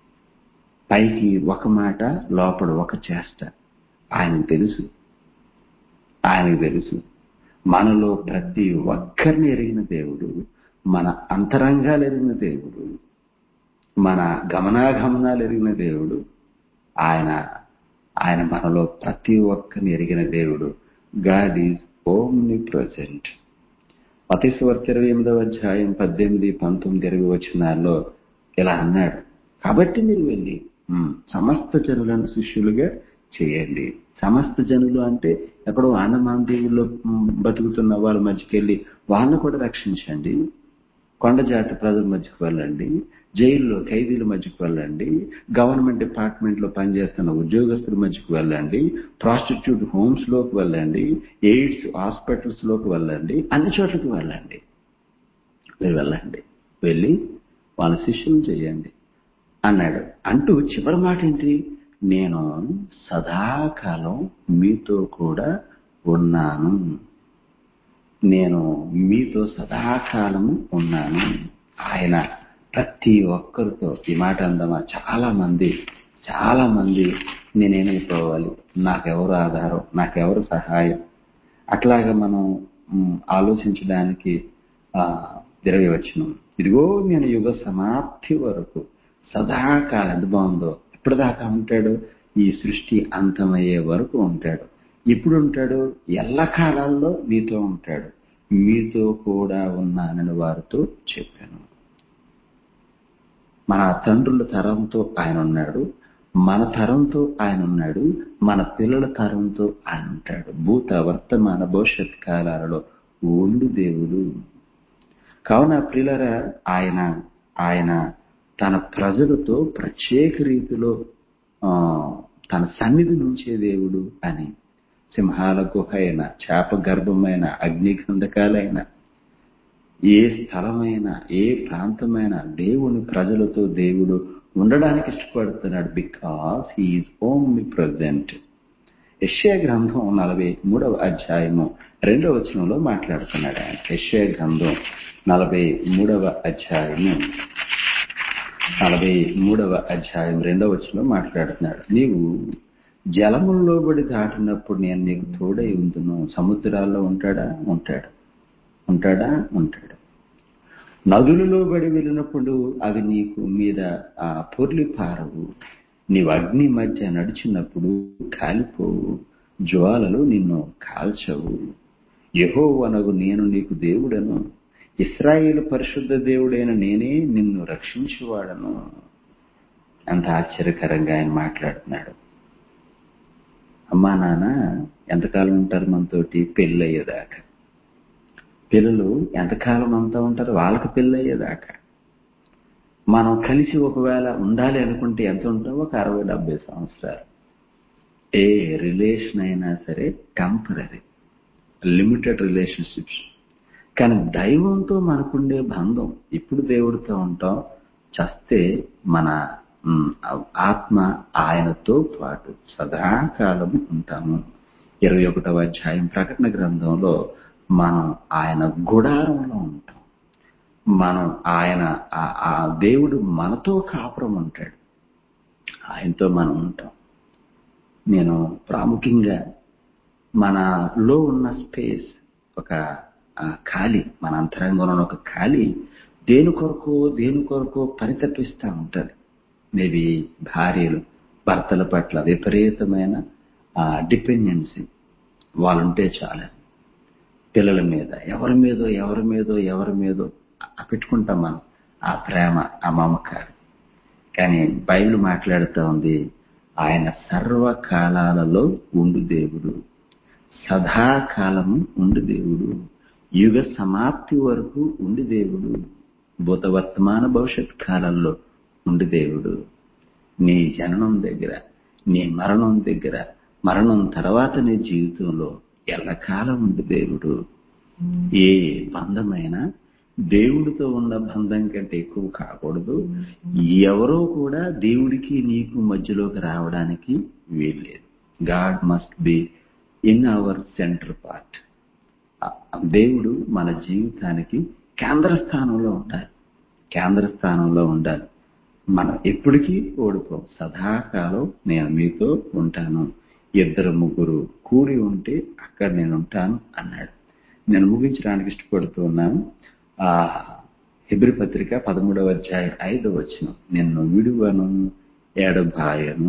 A: పైకి ఒక మాట లోపల ఒక చేష్ట ఆయనకు తెలుసు ఆయనకు తెలుసు మనలో ప్రతి ఒక్కరిని ఎరిగిన దేవుడు మన అంతరంగాలు ఎరిగిన దేవుడు మన గమనాగమనాలు ఎరిగిన దేవుడు ఆయన ఆయన మనలో ప్రతి ఒక్కరిని ఎరిగిన దేవుడు గాడ్ ఈజ్ ఓమ్ని ప్రజెంట్ మతేశ్వర్త ఇరవై ఎనిమిదవ అధ్యాయం పద్దెనిమిది పంతొమ్మిది ఇరవై వచనాల్లో ఇలా అన్నాడు కాబట్టి మీరు వెళ్ళి ఉమ్, సమస్త జనులను శిష్యులుగా చేయండి సమస్త జనులు అంటే ఎక్కడో ఆండమాన్ దీవుల్లో ఉమ్, బతుకుతున్న వాళ్ళ మధ్యకి వెళ్ళి వాళ్ళని కూడా రక్షించండి కొండ జాతి ప్రజల మధ్యకు వెళ్ళండి జైల్లో ఖైదీల మధ్యకు వెళ్ళండి గవర్నమెంట్ డిపార్ట్మెంట్ లో పనిచేస్తున్న ఉద్యోగస్తుల మధ్యకు వెళ్ళండి ప్రాస్టిట్యూట్ హోమ్స్ లోకి వెళ్ళండి ఎయిడ్స్ హాస్పిటల్స్ లోకి వెళ్ళండి అన్ని చోట్లకి వెళ్ళండి మీరు వెళ్ళండి వెళ్ళి వాళ్ళ శిష్యులు చేయండి అన్నాడు అంటూ చివరి మాట ఏంటి నేను సదాకాలం మీతో కూడా ఉన్నాను నేను మీతో సదాకాలము ఉన్నాను ఆయన ప్రతి ఒక్కరితో ఈ మాట అందమా చాలా మంది చాలా మంది నేనేమైపోవాలి నాకెవరు ఆధారం నాకెవరు సహాయం అట్లాగా మనం మ్, ఆలోచించడానికి ఆ, ఇరవై వచ్చిన ఇదిగో నేను యుగ సమాప్తి వరకు సదాకాలం ఎంత బాగుందో ఎప్పటిదాకా ఉంటాడు ఈ సృష్టి అంతమయ్యే వరకు ఉంటాడు ఇప్పుడు ఉంటాడు ఎల్ల కాలాల్లో మీతో ఉంటాడు మీతో కూడా ఉన్నానని వారితో చెప్పాను మన తండ్రుల తరంతో ఆయన ఉన్నాడు మన తరంతో ఆయన ఉన్నాడు మన పిల్లల తరంతో ఆయన ఉంటాడు భూత వర్తమాన భవిష్యత్ కాలాలలో ఉండు దేవుడు కావున ప్రియులరా ఆయన ఆయన తన ప్రజలతో ప్రత్యేక రీతిలో ఆ, తన సన్నిధి నుంచే దేవుడు అని సింహాల గుహ అయిన చేప గర్భమైన అగ్నిగంధకాలైన ఏ స్థలమైనా ఏ ప్రాంతమైన దేవుని ప్రజలతో దేవుడు ఉండడానికి ఇష్టపడుతున్నాడు బికాస్ హీఈస్ ఓన్లీ ప్రజెంట్ యశ్యా గ్రంథం నలభై మూడవ అధ్యాయము రెండవ వచనంలో మాట్లాడుతున్నాడు ఆయన యశ్యా గ్రంథం నలభై మూడవ అధ్యాయము నలభై మూడవ అధ్యాయం రెండవ వచనంలో మాట్లాడుతున్నాడు నీవు జలముల్లో బడి దాటినప్పుడు నేను నీకు తోడై ఉందును సముద్రాల్లో ఉంటాడా ఉంటాడు ఉంటాడా ఉంటాడు నదులలో బడి వెళ్ళినప్పుడు అవి నీకు మీద ఆ పొర్లి పారవు నీవు అగ్ని మధ్య నడిచినప్పుడు కాలిపోవు జ్వాలలు నిన్ను కాల్చవు యెహోవనగు నేను నీకు దేవుడను ఇస్రాయేలు పరిశుద్ధ దేవుడైన నేనే నిన్ను రక్షించువాడను అంత ఆశ్చర్యకరంగా ఆయన మాట్లాడుతున్నాడు అమ్మా నాన్న ఎంతకాలం ఉంటారు మనతోటి పెళ్ళయ్యేదాకా పిల్లలు ఎంతకాలం అంతా ఉంటారు వాళ్ళకి పెళ్ళయ్యేదాకా మనం కలిసి ఒకవేళ ఉండాలి అనుకుంటే ఎంత ఉంటాం ఒక అరవై డెబ్బై సంవత్సరాలు ఏ రిలేషన్ అయినా సరే టెంపరీ లిమిటెడ్ రిలేషన్షిప్స్ కానీ దైవంతో మనకుండే బంధం ఇప్పుడు దేవుడితో ఉంటాం చస్తే మన ఉమ్, ఆత్మ ఆయనతో పాటు సదాకాలము ఉంటాము ఇరవై ఒకటవ అధ్యాయం ప్రకటన గ్రంథంలో మనం ఆయన గుడారంలో ఉంటాం మనం ఆయన ఆ- ఆ దేవుడు మనతో కాపురం ఉంటాడు ఆయనతో మనం ఉంటాం నేను ప్రాముఖ్యంగా మనలో ఉన్న స్పేస్ ఒక ఆ, ఖాళీ మన అంతరంగంలో ఉన్న ఒక ఖాళీ దేని కొరకు దేని కొరకు పరితపిస్తూ ఉంటుంది మేబీ భార్యలు భర్తల పట్ల విపరీతమైన డిపెండెన్సీ వాళ్ళుంటే చాలా పిల్లల మీద ఎవరి మీదో ఎవరి మీదో ఎవరి మీదో ఆ పెట్టుకుంటాం మనం ఆ ప్రేమ ఆ మమకారం కానీ బైబిల్ మాట్లాడుతూ ఉంది ఆయన సర్వకాలాలలో ఉండు దేవుడు సదాకాలము ఉండు దేవుడు యుగ సమాప్తి వరకు ఉండి దేవుడు భూత వర్తమాన భవిష్యత్ కాలంలో ఉండి దేవుడు నీ జననం దగ్గర నీ మరణం దగ్గర మరణం తర్వాత నీ జీవితంలో ఎల్లకాలం ఉండి దేవుడు ఏ బంధమైనా దేవుడితో ఉన్న బంధం కంటే ఎక్కువ కాకూడదు ఎవరో కూడా దేవుడికి నీకు మధ్యలోకి రావడానికి వీల్లేదు God must be in our centre part దేవుడు మన జీవితానికి కేంద్ర స్థానంలో ఉండాలి కేంద్ర స్థానంలో ఉండాలి మనం ఎప్పటికీ ఓడిపోం సదాకాలం నేను మీతో ఉంటాను ఇద్దరు ముగ్గురు కూడి ఉంటే అక్కడ నేను ఉంటాను అన్నాడు నేను ముగించడానికి ఇష్టపడుతూ ఉన్నాను ఆ హిబ్రి పత్రిక పదమూడవ అధ్యాయం ఐదవ వచ్చిన నిన్ను విడువను ఎడబాయను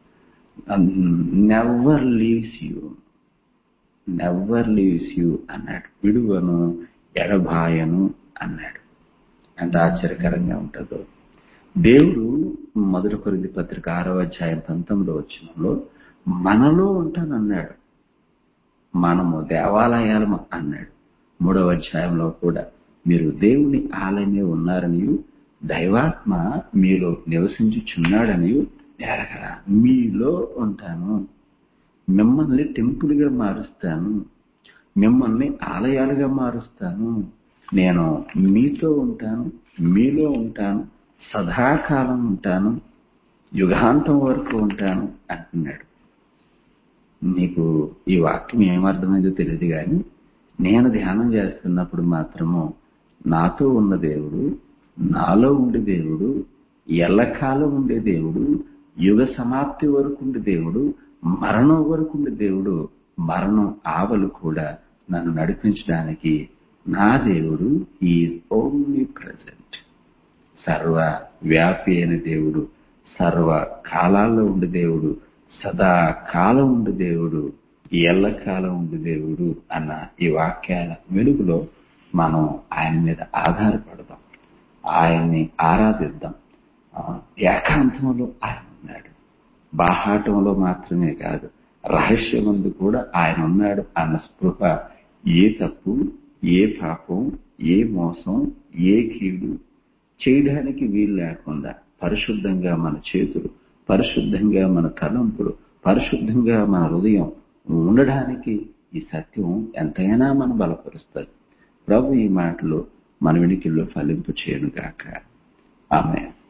A: never leaves you never leaves you అన్నాడు విడువను ఎడబాయను అన్నాడు ఎంత ఆశ్చర్యకరంగా ఉంటుందో దేవుడు మొదటి కొరింది పత్రిక ఆరో అధ్యాయం పంతొమ్మిదో వచ్చినంలో మనలో ఉంటానన్నాడు మనము దేవాలయాలు అన్నాడు మూడవ అధ్యాయంలో కూడా మీరు దేవుని ఆలయమే ఉన్నారని దైవాత్మ మీలో నివసించుచున్నాడని ఎరగరా మీలో ఉంటాను మిమ్మల్ని టెంపుల్గా మారుస్తాను మిమ్మల్ని ఆలయాలుగా మారుస్తాను నేను మీతో ఉంటాను మీలో ఉంటాను సదాకాలం ఉంటాను యుగాంతం వరకు ఉంటాను అంటున్నాడు నీకు ఈ వాక్యం ఏమర్థమైందో తెలియదు కానీ నేను ధ్యానం చేస్తున్నప్పుడు మాత్రము నాతో ఉన్న దేవుడు నాలో ఉండే దేవుడు ఎల్లకాలం ఉండే దేవుడు యుగ సమాప్తి వరకు ఉండే దేవుడు మరణం వరకు ఉండే దేవుడు మరణం ఆవలు కూడా నన్ను నడిపించడానికి నా దేవుడు ఈ ఓన్లీ ప్రజెంట్ సర్వ వ్యాపి అయిన దేవుడు సర్వ కాలాల్లో ఉండే దేవుడు సదా కాలం ఉండే దేవుడు ఎల్లకాలం ఉండే దేవుడు అన్న ఈ వాక్యాల వెలుగులో మనం ఆయన మీద ఆధారపడదాం ఆయన్ని ఆరాధిద్దాం ఆ, ఏకాంతంలో ఆయన ఉన్నాడు బాహాటంలో మాత్రమే కాదు రహస్యమందు కూడా ఆయన ఉన్నాడు అన్న స్పృహ ఏ తప్పు ఏ పాపం ఏ మోసం ఏ కీడు చేయడానికి వీలు లేకుండా పరిశుద్ధంగా మన చేతులు పరిశుద్ధంగా మన తలంపులు పరిశుద్ధంగా మన హృదయం ఉండడానికి ఈ సత్యం ఎంతైనా మనం బలపరుస్తుంది ప్రభు ఈ మాటలు మన వెనికిల్లో ఫలింపు చేయను గాక ఆమె